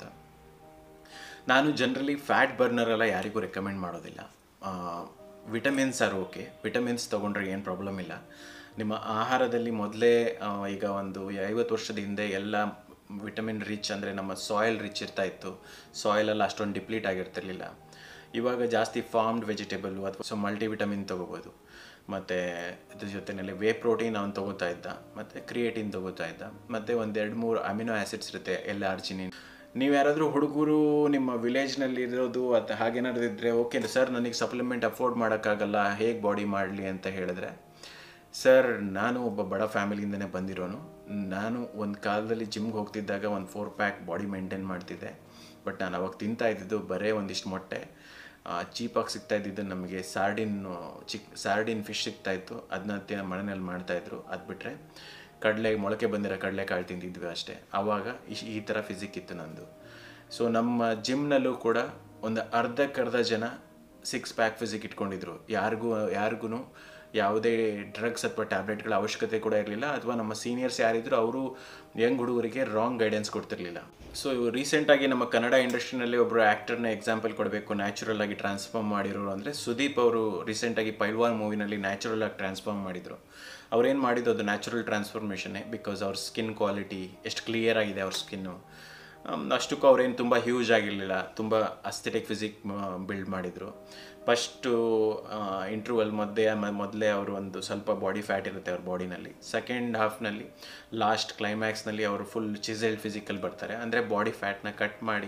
ನಾನು ಜನರಲಿ ಫ್ಯಾಟ್ ಬರ್ನರ್ ಎಲ್ಲ ಯಾರಿಗೂ ರೆಕಮೆಂಡ್ ಮಾಡೋದಿಲ್ಲ ವಿಟಮಿನ್ಸ್ ಆರ್ ಓಕೆ ವಿಟಮಿನ್ಸ್ ತೊಗೊಂಡ್ರೆ ಏನು ಪ್ರಾಬ್ಲಮ್ ಇಲ್ಲ ನಿಮ್ಮ ಆಹಾರದಲ್ಲಿ ಮೊದಲೇ ಈಗ ಒಂದು ಐವತ್ತು ವರ್ಷದ ಹಿಂದೆ ಎಲ್ಲ ವಿಟಮಿನ್ ರಿಚ್ ಅಂದರೆ ನಮ್ಮ ಸಾಯಿಲ್ ರಿಚ್ ಇರ್ತಾ ಇತ್ತು ಸಾಯಿಲೆಲ್ಲ ಅಷ್ಟೊಂದು ಡಿಪ್ಲೀಟ್ ಆಗಿರ್ತಿರ್ಲಿಲ್ಲ ಇವಾಗ ಜಾಸ್ತಿ ಫಾರ್ಮ್ಡ್ ವೆಜಿಟೇಬಲ್ ಅಥವಾ ಸೊ ಮಲ್ಟಿ ವಿಟಮಿನ್ ತೊಗೋಬೋದು ಮತ್ತು ಅದ್ರ ಜೊತೆಯಲ್ಲಿ ವೇ ಪ್ರೋಟೀನ್ ಅವನು ತೊಗೋತಾ ಇದ್ದ ಮತ್ತು ಕ್ರಿಯೇಟಿನ್ ತೊಗೋತಾ ಇದ್ದ ಮತ್ತು ಒಂದು ಎರಡು ಮೂರು ಅಮಿನೋ ಆ್ಯಸಿಡ್ಸ್ ಇರುತ್ತೆ ಎಲ್ಲ ಆರ್ಜಿನಿನ್ ನೀವು ಯಾರಾದರೂ ಹುಡುಗರು ನಿಮ್ಮ ವಿಲೇಜ್ನಲ್ಲಿ ಇರೋದು ಅಥವಾ ಹಾಗೇನಾದ್ರು ಇದ್ದರೆ ಓಕೆ ಸರ್ ನನಗೆ ಸಪ್ಲಿಮೆಂಟ್ ಅಫೋರ್ಡ್ ಮಾಡೋಕ್ಕಾಗಲ್ಲ ಹೇಗೆ ಬಾಡಿ ಮಾಡಲಿ ಅಂತ ಹೇಳಿದ್ರೆ ಸರ್ ನಾನು ಒಬ್ಬ ಬಡ ಫ್ಯಾಮಿಲಿಯಿಂದನೇ ಬಂದಿರೋನು ನಾನು ಒಂದು ಕಾಲದಲ್ಲಿ ಜಿಮ್ಗೆ ಹೋಗ್ತಿದ್ದಾಗ ಒಂದು ಫೋರ್ ಪ್ಯಾಕ್ ಬಾಡಿ ಮೇಂಟೈನ್ ಮಾಡ್ತಿದ್ದೆ ಬಟ್ ನಾನು ಅವಾಗ ತಿಂತಾ ಇದ್ದಿದ್ದು ಬರೇ ಒಂದಿಷ್ಟು ಮೊಟ್ಟೆ ಚೀಪಾಗಿ ಸಿಗ್ತಾ ಇದ್ದಿದ್ದು ನಮಗೆ ಸಾರ್ಡಿನ್ ಚಿಕ್ ಸಾರ್ಡಿನ್ ಫಿಶ್ ಸಿಗ್ತಾಯಿತ್ತು ಅದನ್ನ ಮನೆಯಲ್ಲಿ ಮಾಡ್ತಾಯಿದ್ರು ಅದು ಬಿಟ್ಟರೆ ಕಡಲೆ ಮೊಳಕೆ ಬಂದಿರೋ ಕಡಲೆಕಾಳು ತಿಂದಿದ್ವಿ ಅಷ್ಟೇ ಆವಾಗ ಇಶ್- ಈ ಥರ ಫಿಸಿಕ್ ಇತ್ತು ನಂದು ಸೊ ನಮ್ಮ ಜಿಮ್ನಲ್ಲೂ ಕೂಡ ಒಂದು ಅರ್ಧಕ್ಕರ್ಧ ಜನ ಸಿಕ್ಸ್ ಪ್ಯಾಕ್ ಫಿಸಿಕ್ ಇಟ್ಕೊಂಡಿದ್ರು ಯಾರಿಗೂ ಯಾರಿಗೂ ಯಾವುದೇ ಡ್ರಗ್ಸ್ ಅಥವಾ ಟ್ಯಾಬ್ಲೆಟ್ಗಳ ಅವಶ್ಯಕತೆ ಕೂಡ ಇರಲಿಲ್ಲ ಅಥವಾ ನಮ್ಮ ಸೀನಿಯರ್ಸ್ ಯಾರಿದ್ರು ಅವರು ಯಂಗ್ ಹುಡುಗರಿಗೆ ರಾಂಗ್ ಗೈಡೆನ್ಸ್ ಕೊಡ್ತಿರ್ಲಿಲ್ಲ ಸೊ ರೀಸೆಂಟಾಗಿ ನಮ್ಮ ಕನ್ನಡ ಇಂಡಸ್ಟ್ರಿನಲ್ಲಿ ಒಬ್ಬರು ಆ್ಯಕ್ಟರ್ನ ಎಕ್ಸಾಂಪಲ್ ಕೊಡಬೇಕು ನ್ಯಾಚುರಲ್ ಆಗಿ ಟ್ರಾನ್ಸ್ಫಾರ್ಮ್ ಮಾಡಿರೋರು ಅಂದರೆ ಸುದೀಪ್ ಅವರು ರೀಸೆಂಟಾಗಿ ಪೈಲ್ವಾನ್ ಮೂವಿನಲ್ಲಿ ನ್ಯಾಚುರಲ್ ಆಗಿ ಟ್ರಾನ್ಸ್ಫಾರ್ಮ್ ಮಾಡಿದರು ಅವ್ರೇನು ಮಾಡಿದ್ದು ಅದು ನ್ಯಾಚುರಲ್ ಟ್ರಾನ್ಸ್ಫಾರ್ಮೇಷನ್ನೇ ಬಿಕಾಸ್ ಅವ್ರ ಸ್ಕಿನ್ ಕ್ವಾಲಿಟಿ ಎಷ್ಟು ಕ್ಲಿಯರ್ ಆಗಿದೆ ಅವ್ರ ಸ್ಕಿನ್ನು ಅಷ್ಟಕ್ಕೂ ಅವ್ರೇನು ತುಂಬ ಹ್ಯೂಜ್ ಆಗಿರಲಿಲ್ಲ ತುಂಬ ಅಸ್ಥೆಟಿಕ್ ಫಿಸಿಕ್ ಬಿಲ್ಡ್ ಮಾಡಿದರು ಫಸ್ಟು ಇಂಟ್ರೂವಲ್ ಮಧ್ಯೆ ಮೊದಲೇ ಅವರು ಒಂದು ಸ್ವಲ್ಪ ಬಾಡಿ ಫ್ಯಾಟ್ ಇರುತ್ತೆ ಅವ್ರ ಬಾಡಿನಲ್ಲಿ ಸೆಕೆಂಡ್ ಹಾಫ್ನಲ್ಲಿ ಲಾಸ್ಟ್ ಕ್ಲೈಮ್ಯಾಕ್ಸ್ನಲ್ಲಿ ಅವರು ಫುಲ್ ಚಿಸೆಲ್ಡ್ ಫಿಸಿಕಲ್ ಬರ್ತಾರೆ ಅಂದರೆ ಬಾಡಿ ಫ್ಯಾಟ್ನ ಕಟ್ ಮಾಡಿ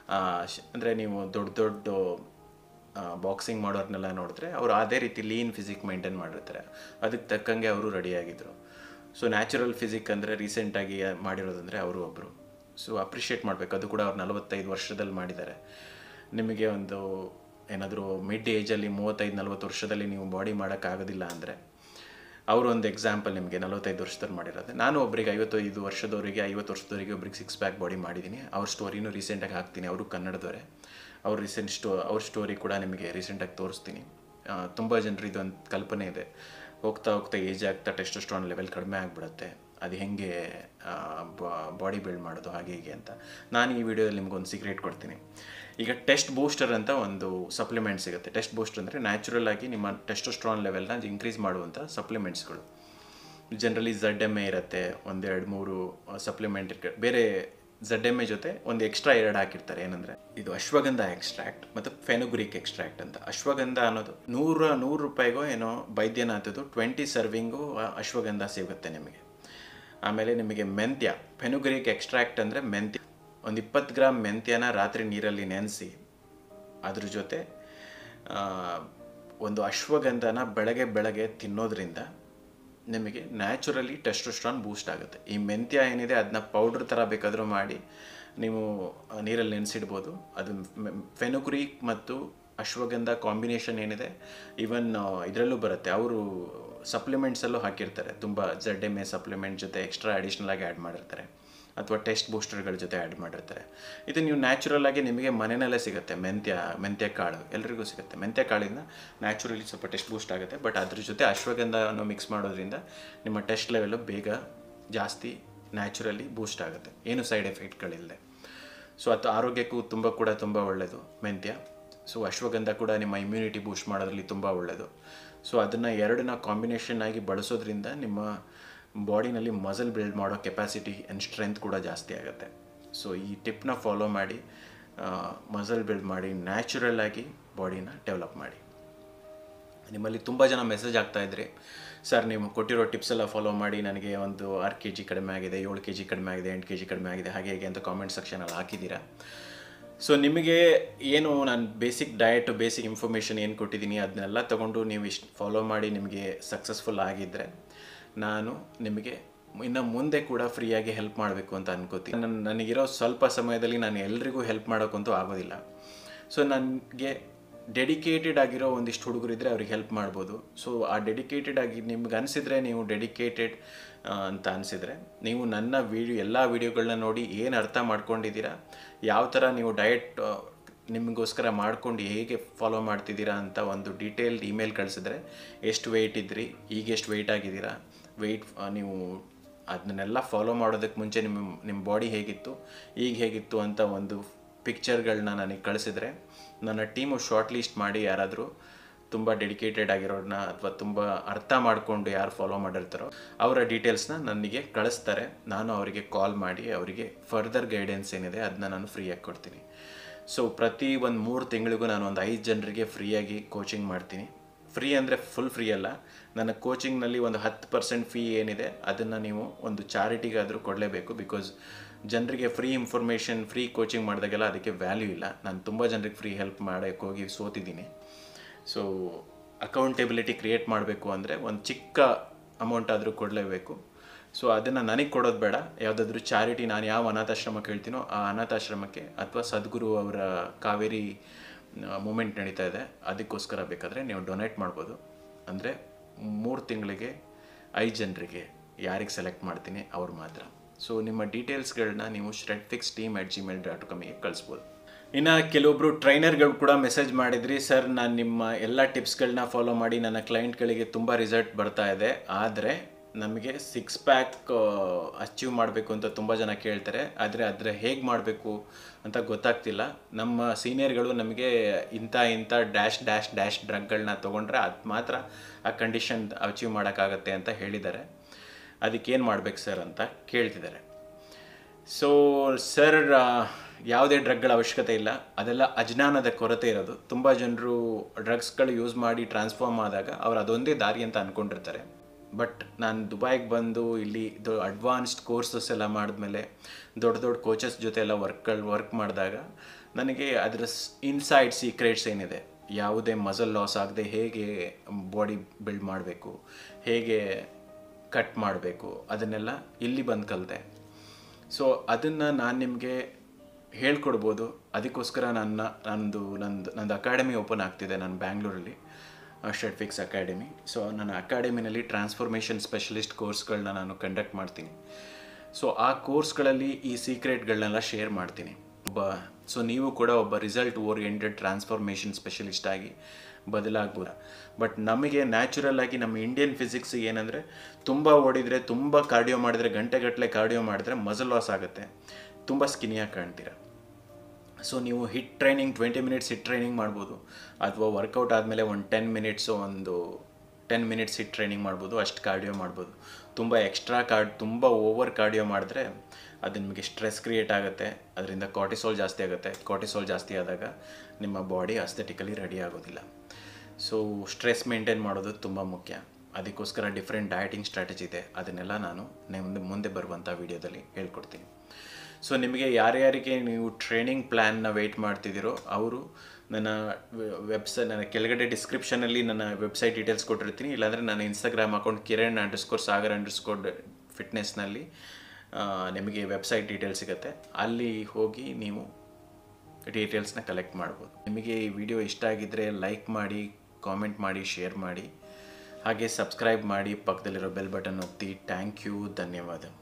ಅಂದರೆ ನೀವು ದೊಡ್ಡ ದೊಡ್ಡ ಬಾಕ್ಸಿಂಗ್ ಮಾಡೋರ್ನೆಲ್ಲ ನೋಡಿದ್ರೆ ಅವರು ಅದೇ ರೀತಿ ಲೀನ್ ಫಿಸಿಕ್ ಮೇಂಟೈನ್ ಮಾಡಿರ್ತಾರೆ ಅದಕ್ಕೆ ತಕ್ಕಂಗೆ ಅವರು ರೆಡಿಯಾಗಿದ್ದರು ಸೊ ನ್ಯಾಚುರಲ್ ಫಿಸಿಕ್ ಅಂದರೆ ರೀಸೆಂಟಾಗಿ ಮಾಡಿರೋದಂದರೆ ಅವರು ಒಬ್ಬರು ಸೊ ಅಪ್ರಿಷಿಯೇಟ್ ಮಾಡಬೇಕು ಅದು ಕೂಡ ಅವ್ರು ನಲವತ್ತೈದು ವರ್ಷದಲ್ಲಿ ಮಾಡಿದ್ದಾರೆ ನಿಮಗೆ ಒಂದು ಏನಾದರೂ ಮಿಡ್ ಏಜಲ್ಲಿ ಮೂವತ್ತೈದು ನಲ್ವತ್ತು ವರ್ಷದಲ್ಲಿ ನೀವು ಬಾಡಿ ಮಾಡೋಕ್ಕಾಗೋದಿಲ್ಲ ಅಂದರೆ ಅವರು ಒಂದು ಎಕ್ಸಾಂಪಲ್ ನಿಮಗೆ ನಲವತ್ತೈದು ವರ್ಷದಲ್ಲಿ ಮಾಡಿರೋದು ನಾನು ಒಬ್ಬರಿಗೆ ಐವತ್ತೈದು ವರ್ಷದವರಿಗೆ ಐವತ್ತು ವರ್ಷದವರಿಗೆ ಒಬ್ರಿಗೆ ಸಿಕ್ಸ್ ಪ್ಯಾಕ್ ಬಾಡಿ ಮಾಡಿದ್ದೀನಿ ಅವ್ರ ಸ್ಟೋರಿನೂ ರೀಸೆಂಟಾಗಿ ಹಾಕ್ತೀನಿ ಅವರು ಕನ್ನಡದವರೇ ಅವ್ರ ರೀಸೆಂಟ್ ಸ್ಟೋ ಅವ್ರ ಸ್ಟೋರಿ ಕೂಡ ನಿಮಗೆ ರೀಸೆಂಟಾಗಿ ತೋರಿಸ್ತೀನಿ ತುಂಬ ಜನರು ಇದೊಂದು ಕಲ್ಪನೆ ಇದೆ ಹೋಗ್ತಾ ಹೋಗ್ತಾ ಏಜ್ ಆಗ್ತಾ ಟೆಸ್ಟೋಸ್ಟ್ರಾನ್ ಲೆವೆಲ್ ಕಡಿಮೆ ಆಗಿಬಿಡುತ್ತೆ ಅದು ಹೆಂಗೆ ಬಾಡಿ ಬಿಲ್ಡ್ ಮಾಡೋದು ಹಾಗೆ ಹೀಗೆ ಅಂತ ನಾನು ಈ ವಿಡಿಯೋದಲ್ಲಿ ನಿಮ್ಗೊಂದು ಸೀಕ್ರೆಟ್ ಕೊಡ್ತೀನಿ ಈಗ ಟೆಸ್ಟ್ ಬೂಸ್ಟರ್ ಅಂತ ಒಂದು ಸಪ್ಲಿಮೆಂಟ್ ಸಿಗುತ್ತೆ ಟೆಸ್ಟ್ ಬೂಸ್ಟರ್ ಅಂದರೆ ನ್ಯಾಚುರಲ್ ಆಗಿ ನಿಮ್ಮ ಟೆಸ್ಟೋಸ್ಟ್ರಾನ್ ಲೆವೆಲ್ನ ಇನ್ಕ್ರೀಸ್ ಮಾಡುವಂಥ ಸಪ್ಲಿಮೆಂಟ್ಸ್ಗಳು ಜನರಲಿ ಝಡ್ ಎಮ್ ಎ ಇರುತ್ತೆ ಒಂದೆರಡು ಮೂರು ಸಪ್ಲಿಮೆಂಟ್ ಬೇರೆ ಝಡ್ ಎಮ್ ಎ ಜೊತೆ ಒಂದು ಎಕ್ಸ್ಟ್ರಾ ಎರಡು ಹಾಕಿರ್ತಾರೆ ಏನಂದರೆ ಇದು ಅಶ್ವಗಂಧ ಎಕ್ಸ್ಟ್ರಾಕ್ಟ್ ಮತ್ತು ಫೆನುಗ್ರಿಕ್ ಎಕ್ಸ್ಟ್ರಾಕ್ಟ್ ಅಂತ ಅಶ್ವಗಂಧ ಅನ್ನೋದು ನೂರ ನೂರು ರೂಪಾಯಿಗೋ ಏನೋ ಬೈದ್ಯನಾಥದ್ದು ಟ್ವೆಂಟಿ ಸರ್ವಿಂಗು ಅಶ್ವಗಂಧ ಸಿಗುತ್ತೆ ನಿಮಗೆ ಆಮೇಲೆ ನಿಮಗೆ ಮೆಂತ್ಯ ಫೆನುಗ್ರಿಕ್ ಎಕ್ಸ್ಟ್ರಾಕ್ಟ್ ಅಂದರೆ ಮೆಂತ್ಯ ಒಂದು ಇಪ್ಪತ್ತು ಗ್ರಾಮ್ ಮೆಂತ್ಯನ ರಾತ್ರಿ ನೀರಲ್ಲಿ ನೆನೆಸಿ ಅದ್ರ ಜೊತೆ ಆ, ಒಂದು ಅಶ್ವಗಂಧನ ಬೆಳಗ್ಗೆ ಬೆಳಗ್ಗೆ ತಿನ್ನೋದ್ರಿಂದ ನಿಮಗೆ ನ್ಯಾಚುರಲಿ ಟೆಸ್ಟೋಸ್ಟ್ರಾನ್ ಬೂಸ್ಟ್ ಆಗುತ್ತೆ ಈ ಮೆಂತ್ಯ ಏನಿದೆ ಅದನ್ನ ಪೌಡ್ರ್ ಥರ ಬೇಕಾದರೂ ಮಾಡಿ ನೀವು ಆ, ನೀರಲ್ಲಿ ನೆನೆಸಿಡ್ಬೋದು ಅದು ಫೆನುಗ್ರೀಕ್ ಮತ್ತು ಅಶ್ವಗಂಧ ಕಾಂಬಿನೇಷನ್ ಏನಿದೆ ಈವನ್ ಇದರಲ್ಲೂ ಬರುತ್ತೆ ಅವರು ಸಪ್ಲಿಮೆಂಟ್ಸಲ್ಲೂ ಹಾಕಿರ್ತಾರೆ ತುಂಬ ಜಡ್ ಎಮ್ ಎ ಸಪ್ಲಿಮೆಂಟ್ ಜೊತೆ ಎಕ್ಸ್ಟ್ರಾ ಅಡಿಷ್ನಲ್ ಆಗಿ ಆ್ಯಡ್ ಮಾಡಿರ್ತಾರೆ ಅಥವಾ ಟೆಸ್ಟ್ ಬೂಸ್ಟರ್ಗಳ ಜೊತೆ ಆ್ಯಡ್ ಮಾಡಿರ್ತಾರೆ ಇದು ನೀವು ನ್ಯಾಚುರಲ್ ಆಗಿ ನಿಮಗೆ ಮನೆಯಲ್ಲೇ ಸಿಗುತ್ತೆ ಮೆಂತ್ಯ ಮೆಂತ್ಯ ಕಾಳು ಎಲ್ರಿಗೂ ಸಿಗುತ್ತೆ ಮೆಂತ್ಯ ಕಾಳಿಂದ ನ್ಯಾಚುರಲಿ ಸ್ವಲ್ಪ ಟೆಸ್ಟ್ ಬೂಸ್ಟ್ ಆಗುತ್ತೆ ಬಟ್ ಅದ್ರ ಜೊತೆ ಅಶ್ವಗಂಧವನ್ನು ಮಿಕ್ಸ್ ಮಾಡೋದ್ರಿಂದ ನಿಮ್ಮ ಟೆಸ್ಟ್ ಲೆವೆಲು ಬೇಗ ಜಾಸ್ತಿ ನ್ಯಾಚುರಲಿ ಬೂಸ್ಟ್ ಆಗುತ್ತೆ ಏನು ಸೈಡ್ ಎಫೆಕ್ಟ್ಗಳಿಲ್ಲದೆ ಸೊ ಅದು ಆರೋಗ್ಯಕ್ಕೂ ತುಂಬ ಕೂಡ ತುಂಬ ಒಳ್ಳೆಯದು ಮೆಂತ್ಯ ಸೊ ಅಶ್ವಗಂಧ ಕೂಡ ನಿಮ್ಮ ಇಮ್ಯುನಿಟಿ ಬೂಸ್ಟ್ ಮಾಡೋದ್ರಲ್ಲಿ ತುಂಬ ಒಳ್ಳೆಯದು ಸೊ ಅದನ್ನು ಎರಡನ್ನ ಕಾಂಬಿನೇಷನ್ ಆಗಿ ಬಳಸೋದ್ರಿಂದ ನಿಮ್ಮ ಬಾಡಿನಲ್ಲಿ ಮಸಲ್ ಬಿಲ್ಡ್ ಮಾಡೋ ಕೆಪಾಸಿಟಿ ಆ್ಯಂಡ್ ಸ್ಟ್ರೆಂತ್ ಕೂಡ ಜಾಸ್ತಿ ಆಗುತ್ತೆ ಸೊ ಈ ಟಿಪ್ನ ಫಾಲೋ ಮಾಡಿ ಮಸಲ್ ಬಿಲ್ಡ್ ಮಾಡಿ ನ್ಯಾಚುರಲ್ ಆಗಿ ಬಾಡಿನ ಡೆವಲಪ್ ಮಾಡಿ ನಿಮ್ಮಲ್ಲಿ ತುಂಬ ಜನ ಮೆಸೇಜ್ ಆಗ್ತಾ ಇದ್ರಿ ಸರ್ ನೀವು ಕೊಟ್ಟಿರೋ ಟಿಪ್ಸ್ ಎಲ್ಲ ಫಾಲೋ ಮಾಡಿ ನನಗೆ ಒಂದು ಆರು ಕೆ ಜಿ ಕಡಿಮೆ ಆಗಿದೆ ಏಳು ಕೆ ಜಿ ಕಡಿಮೆ ಆಗಿದೆ ಎಂಟು ಕೆ ಜಿ ಕಡಿಮೆ ಆಗಿದೆ ಹಾಗೆ ಹೇಗೆ ಅಂತ ಕಾಮೆಂಟ್ ಸೆಕ್ಷನಲ್ಲಿ ಹಾಕಿದ್ದೀರಾ ಸೊ ನಿಮಗೆ ಏನು ನಾನು ಬೇಸಿಕ್ ಡಯಟ್ ಬೇಸಿಕ್ ಇನ್ಫಾರ್ಮೇಷನ್ ಏನು ಕೊಟ್ಟಿದ್ದೀನಿ ಅದನ್ನೆಲ್ಲ ತೊಗೊಂಡು ನೀವು ಇಷ್ಟು ಫಾಲೋ ಮಾಡಿ ನಿಮಗೆ ಸಕ್ಸಸ್ಫುಲ್ ಆಗಿದ್ದರೆ ನಾನು ನಿಮಗೆ ಇನ್ನು ಮುಂದೆ ಕೂಡ ಫ್ರೀಯಾಗಿ ಹೆಲ್ಪ್ ಮಾಡಬೇಕು ಅಂತ ಅನ್ಕೋತೀನಿ ನನ್ನ ನನಗಿರೋ ಸ್ವಲ್ಪ ಸಮಯದಲ್ಲಿ ನಾನು ಎಲ್ರಿಗೂ ಹೆಲ್ಪ್ ಮಾಡೋಕ್ಕಂತೂ ಆಗೋದಿಲ್ಲ ಸೊ ನನಗೆ ಡೆಡಿಕೇಟೆಡ್ ಆಗಿರೋ ಒಂದಿಷ್ಟು ಹುಡುಗರು ಇದ್ದರೆ ಅವ್ರಿಗೆ ಹೆಲ್ಪ್ ಮಾಡ್ಬೋದು ಸೊ ಆ ಡೆಡಿಕೇಟೆಡ್ ಆಗಿ ನಿಮ್ಗೆ ಅನಿಸಿದ್ರೆ ನೀವು ಡೆಡಿಕೇಟೆಡ್ ಅಂತ ಅನಿಸಿದರೆ ನೀವು ನನ್ನ ವೀಡಿಯೋ ಎಲ್ಲ ವೀಡಿಯೋಗಳನ್ನ ನೋಡಿ ಏನು ಅರ್ಥ ಮಾಡ್ಕೊಂಡಿದ್ದೀರಾ ಯಾವ ಥರ ನೀವು ಡಯಟ್ ನಿಮಗೋಸ್ಕರ ಮಾಡ್ಕೊಂಡು ಹೇಗೆ ಫಾಲೋ ಮಾಡ್ತಿದ್ದೀರಾ ಅಂತ ಒಂದು ಡೀಟೇಲ್ಡ್ ಇಮೇಲ್ ಕಳಿಸಿದ್ರೆ ಎಷ್ಟು ವೆಯ್ಟ್ ಇದ್ರಿ ಈಗ ಎಷ್ಟು ವೆಯ್ಟ್ ಆಗಿದ್ದೀರಾ ವೆಯ್ಟ್ ನೀವು ಅದನ್ನೆಲ್ಲ ಫಾಲೋ ಮಾಡೋದಕ್ಕೆ ಮುಂಚೆ ನಿಮ್ಮ ನಿಮ್ಮ ಬಾಡಿ ಹೇಗಿತ್ತು ಈಗ ಹೇಗಿತ್ತು ಅಂತ ಒಂದು ಪಿಕ್ಚರ್ಗಳನ್ನ ನನಗೆ ಕಳಿಸಿದ್ರೆ ನನ್ನ ಟೀಮು ಶಾರ್ಟ್ ಲಿಸ್ಟ್ ಮಾಡಿ ಯಾರಾದರೂ ತುಂಬ ಡೆಡಿಕೇಟೆಡ್ ಆಗಿರೋರನ್ನ ಅಥವಾ ತುಂಬ ಅರ್ಥ ಮಾಡಿಕೊಂಡು ಯಾರು ಫಾಲೋ ಮಾಡಿರ್ತಾರೋ ಅವರ ಡೀಟೇಲ್ಸ್ನ ನನಗೆ ಕಳಿಸ್ತಾರೆ ನಾನು ಅವರಿಗೆ ಕಾಲ್ ಮಾಡಿ ಅವರಿಗೆ ಫರ್ದರ್ ಗೈಡೆನ್ಸ್ ಏನಿದೆ ಅದನ್ನ ನಾನು ಫ್ರೀಯಾಗಿ ಕೊಡ್ತೀನಿ ಸೊ ಪ್ರತಿ ಒಂದು ಮೂರು ತಿಂಗಳಿಗೂ ನಾನು ಒಂದು ಐದು ಜನರಿಗೆ ಫ್ರೀಯಾಗಿ ಕೋಚಿಂಗ್ ಮಾಡ್ತೀನಿ ಫ್ರೀ ಅಂದರೆ ಫುಲ್ ಫ್ರೀ ಅಲ್ಲ ನನ್ನ ಕೋಚಿಂಗ್ನಲ್ಲಿ ಒಂದು ಹತ್ತು ಪರ್ಸೆಂಟ್ ಫೀ ಏನಿದೆ ಅದನ್ನು ನೀವು ಒಂದು ಚಾರಿಟಿಗಾದರೂ ಕೊಡಲೇಬೇಕು ಬಿಕಾಸ್ ಜನರಿಗೆ ಫ್ರೀ ಇನ್ಫಾರ್ಮೇಷನ್ ಫ್ರೀ ಕೋಚಿಂಗ್ ಮಾಡಿದಾಗೆಲ್ಲ ಅದಕ್ಕೆ ವ್ಯಾಲ್ಯೂ ಇಲ್ಲ ನಾನು ತುಂಬ ಜನರಿಗೆ ಫ್ರೀ ಹೆಲ್ಪ್ ಮಾಡೋಕ್ಕೆ ಹೋಗಿ ಸೋತಿದ್ದೀನಿ ಸೊ ಅಕೌಂಟೆಬಿಲಿಟಿ ಕ್ರಿಯೇಟ್ ಮಾಡಬೇಕು ಅಂದರೆ ಒಂದು ಚಿಕ್ಕ ಅಮೌಂಟ್ ಆದರೂ ಕೊಡಲೇಬೇಕು ಸೊ ಅದನ್ನು ನನಗೆ ಕೊಡೋದು ಬೇಡ ಯಾವುದಾದ್ರೂ ಚಾರಿಟಿ ನಾನು ಯಾವ ಅನಾಥಾಶ್ರಮ ಕೇಳ್ತೀನೋ ಆ ಅನಾಥಾಶ್ರಮಕ್ಕೆ ಅಥವಾ ಸದ್ಗುರು ಅವರ ಕಾವೇರಿ ಮೂಮೆಂಟ್ ನಡೀತಾ ಇದೆ ಅದಕ್ಕೋಸ್ಕರ ಬೇಕಾದರೆ ನೀವು ಡೊನೇಟ್ ಮಾಡ್ಬೋದು ಅಂದರೆ ಮೂರು ತಿಂಗಳಿಗೆ ಐದು ಜನರಿಗೆ ಯಾರಿಗೆ ಸೆಲೆಕ್ಟ್ ಮಾಡ್ತೀನಿ ಅವ್ರು ಮಾತ್ರ ಸೊ ನಿಮ್ಮ ಡೀಟೇಲ್ಸ್ಗಳನ್ನ ನೀವು shred fix team at Gmail dot ಕಾಮಿಗೆ ಕಳಿಸ್ಬೋದು ಇನ್ನು ಕೆಲವೊಬ್ಬರು ಟ್ರೈನರ್ಗಳು ಕೂಡ ಮೆಸೇಜ್ ಮಾಡಿದ್ರಿ ಸರ್ ನಾನು ನಿಮ್ಮ ಎಲ್ಲ ಟಿಪ್ಸ್ಗಳನ್ನ ಫಾಲೋ ಮಾಡಿ ನನ್ನ ಕ್ಲೈಂಟ್ಗಳಿಗೆ ತುಂಬ ರಿಸಲ್ಟ್ ಬರ್ತಾ ಇದೆ ಆದರೆ ನಮಗೆ ಸಿಕ್ಸ್ ಪ್ಯಾಕ್ ಅಚೀವ್ ಮಾಡಬೇಕು ಅಂತ ತುಂಬ ಜನ ಕೇಳ್ತಾರೆ ಆದರೆ ಅದರ ಹೇಗೆ ಮಾಡಬೇಕು ಅಂತ ಗೊತ್ತಾಗ್ತಿಲ್ಲ ನಮ್ಮ ಸೀನಿಯರ್ಗಳು ನಮಗೆ ಇಂಥ ಇಂಥ ಡ್ಯಾಶ್ ಡ್ಯಾಶ್ ಡ್ಯಾಶ್ ಡ್ರಗ್ಗಳನ್ನ ತೊಗೊಂಡ್ರೆ ಅದು ಮಾತ್ರ ಆ ಕಂಡೀಷನ್ ಅಚೀವ್ ಮಾಡೋಕ್ಕಾಗತ್ತೆ ಅಂತ ಹೇಳಿದ್ದಾರೆ ಅದಕ್ಕೇನು ಮಾಡ್ಬೇಕು ಸರ್ ಅಂತ ಕೇಳ್ತಿದ್ದಾರೆ ಸೊ ಸರ್ ಯಾವುದೇ ಡ್ರಗ್ಗಳ ಅವಶ್ಯಕತೆ ಇಲ್ಲ ಅದೆಲ್ಲ ಅಜ್ಞಾನದ ಕೊರತೆ ಇರೋದು ತುಂಬ ಜನರು ಡ್ರಗ್ಸ್ಗಳು ಯೂಸ್ ಮಾಡಿ ಟ್ರಾನ್ಸ್ಫಾರ್ಮ್ ಆದಾಗ ಅವ್ರು ಅದೊಂದೇ ದಾರಿ ಅಂತ ಅಂದ್ಕೊಂಡಿರ್ತಾರೆ ಬಟ್ ನಾನು ದುಬೈಗೆ ಬಂದು ಇಲ್ಲಿ ಇದು ಅಡ್ವಾನ್ಸ್ಡ್ ಕೋರ್ಸಸ್ ಎಲ್ಲ ಮಾಡಿದ್ಮೇಲೆ ದೊಡ್ಡ ದೊಡ್ಡ ಕೋಚಸ್ ಜೊತೆ ಎಲ್ಲ ವರ್ಕ್ಗಳು ವರ್ಕ್ ಮಾಡಿದಾಗ ನನಗೆ ಅದರ ಇನ್ಸೈಡ್ ಸೀಕ್ರೆಟ್ಸ್ ಏನಿದೆ ಯಾವುದೇ ಮಸಲ್ ಲಾಸ್ ಆಗದೆ ಹೇಗೆ ಬಾಡಿ ಬಿಲ್ಡ್ ಮಾಡಬೇಕು ಹೇಗೆ ಕಟ್ ಮಾಡಬೇಕು ಅದನ್ನೆಲ್ಲ ಇಲ್ಲಿ ಬಂದು ಕಲಿತೆ ಸೊ ಅದನ್ನು ನಾನು ನಿಮಗೆ ಹೇಳ್ಕೊಡ್ಬೋದು ಅದಕ್ಕೋಸ್ಕರ ನನ್ನ ನಂದು ನಂದು ನಂದು ಅಕಾಡೆಮಿ ಓಪನ್ ಆಗ್ತಿದೆ ನಾನು ಬ್ಯಾಂಗ್ಳೂರಲ್ಲಿ ಶೆಡ್ ಫಿಕ್ಸ್ ಅಕಾಡೆಮಿ ಸೊ ನನ್ನ ಅಕಾಡೆಮಿನಲ್ಲಿ ಟ್ರಾನ್ಸ್ಫಾರ್ಮೇಷನ್ ಸ್ಪೆಷಲಿಸ್ಟ್ ಕೋರ್ಸ್ಗಳನ್ನ ನಾನು ಕಂಡಕ್ಟ್ ಮಾಡ್ತೀನಿ ಸೊ ಆ ಕೋರ್ಸ್ಗಳಲ್ಲಿ ಈ ಸೀಕ್ರೆಟ್ಗಳನ್ನೆಲ್ಲ ಶೇರ್ ಮಾಡ್ತೀನಿ ಒಬ್ಬ ಸೊ ನೀವು ಕೂಡ ಒಬ್ಬ ರಿಸಲ್ಟ್ ಓರಿಯೆಂಟೆಡ್ ಟ್ರಾನ್ಸ್ಫಾರ್ಮೇಷನ್ ಸ್ಪೆಷಲಿಸ್ಟ್ ಆಗಿ ಬದಲಾಗ್ಬೋದು ಬಟ್ ನಮಗೆ ನ್ಯಾಚುರಲ್ ಆಗಿ ನಮ್ಮ ಇಂಡಿಯನ್ ಫಿಸಿಕ್ಸ್ ಏನಂದರೆ ತುಂಬ ಓಡಿದರೆ ತುಂಬ ಕಾರ್ಡಿಯೋ ಮಾಡಿದರೆ ಗಂಟೆಗಟ್ಟಲೆ ಕಾರ್ಡಿಯೋ ಮಾಡಿದ್ರೆ ಮಸಲ್ ಲಾಸ್ ಆಗುತ್ತೆ ತುಂಬ ಸ್ಕಿನಿಯಾಗಿ ಕಾಣ್ತೀರ ಸೊ ನೀವು HIIT training twenty minutes HIIT training ಮಾಡ್ಬೋದು ಅಥವಾ ವರ್ಕೌಟ್ ಆದಮೇಲೆ ಒಂದು ಟೆನ್ ಮಿನಿಟ್ಸು ಒಂದು ಟೆನ್ ಮಿನಿಟ್ಸ್ ಹಿಟ್ ಟ್ರೈನಿಂಗ್ ಮಾಡ್ಬೋದು ಅಷ್ಟು ಕಾರ್ಡಿಯೋ ಮಾಡ್ಬೋದು ತುಂಬ ಎಕ್ಸ್ಟ್ರಾ ಕಾರ್ಡ್ ತುಂಬ ಓವರ್ ಕಾರ್ಡಿಯೋ ಮಾಡಿದ್ರೆ ಅದು ನಿಮಗೆ ಸ್ಟ್ರೆಸ್ ಕ್ರಿಯೇಟ್ ಆಗುತ್ತೆ ಅದರಿಂದ ಕಾರ್ಟಿಸೋಲ್ ಜಾಸ್ತಿ ಆಗುತ್ತೆ ಕಾರ್ಟಿಸೋಲ್ ಜಾಸ್ತಿ ಆದಾಗ ನಿಮ್ಮ ಬಾಡಿ ಅಸ್ಥೆಟಿಕಲಿ ರೆಡಿ ಆಗೋದಿಲ್ಲ ಸೊ ಸ್ಟ್ರೆಸ್ ಮೇಂಟೈನ್ ಮಾಡೋದು ತುಂಬ ಮುಖ್ಯ ಅದಕ್ಕೋಸ್ಕರ ಡಿಫ್ರೆಂಟ್ ಡಯಟಿಂಗ್ ಸ್ಟ್ರಾಟಜಿ ಇದೆ ಅದನ್ನೆಲ್ಲ ನಾನು ಮುಂದೆ ಮುಂದೆ ಬರುವಂಥ ವೀಡಿಯೋದಲ್ಲಿ ಹೇಳ್ಕೊಡ್ತೀನಿ ಸೊ ನಿಮಗೆ ಯಾರ್ಯಾರಿಗೆ ನೀವು ಟ್ರೈನಿಂಗ್ ಪ್ಲ್ಯಾನ್ನ ವೆಯ್ಟ್ ಮಾಡ್ತಿದ್ದೀರೋ ಅವರು ನನ್ನ ವೆಬ್ಸೈಟ್ ನನ್ನ ಕೆಳಗಡೆ ಡಿಸ್ಕ್ರಿಪ್ಷನಲ್ಲಿ ನನ್ನ ವೆಬ್ಸೈಟ್ ಡೀಟೇಲ್ಸ್ ಕೊಟ್ಟಿರ್ತೀನಿ ಇಲ್ಲಾಂದರೆ ನನ್ನ Instagram account Kiran underscore Sagar underscore ಫಿಟ್ನೆಸ್ನಲ್ಲಿ ನಿಮಗೆ ವೆಬ್ಸೈಟ್ ಡೀಟೇಲ್ಸ್ ಸಿಗುತ್ತೆ ಅಲ್ಲಿ ಹೋಗಿ ನೀವು ಡೀಟೇಲ್ಸ್ನ ಕಲೆಕ್ಟ್ ಮಾಡ್ಬೋದು ನಿಮಗೆ ಈ ವಿಡಿಯೋ ಇಷ್ಟ ಆಗಿದ್ದರೆ ಲೈಕ್ ಮಾಡಿ ಕಾಮೆಂಟ್ ಮಾಡಿ ಶೇರ್ ಮಾಡಿ ಹಾಗೆ ಸಬ್ಸ್ಕ್ರೈಬ್ ಮಾಡಿ ಪಕ್ಕದಲ್ಲಿರೋ ಬೆಲ್ ಬಟನ್ ಒತ್ತಿ ಥ್ಯಾಂಕ್ ಯು ಧನ್ಯವಾದ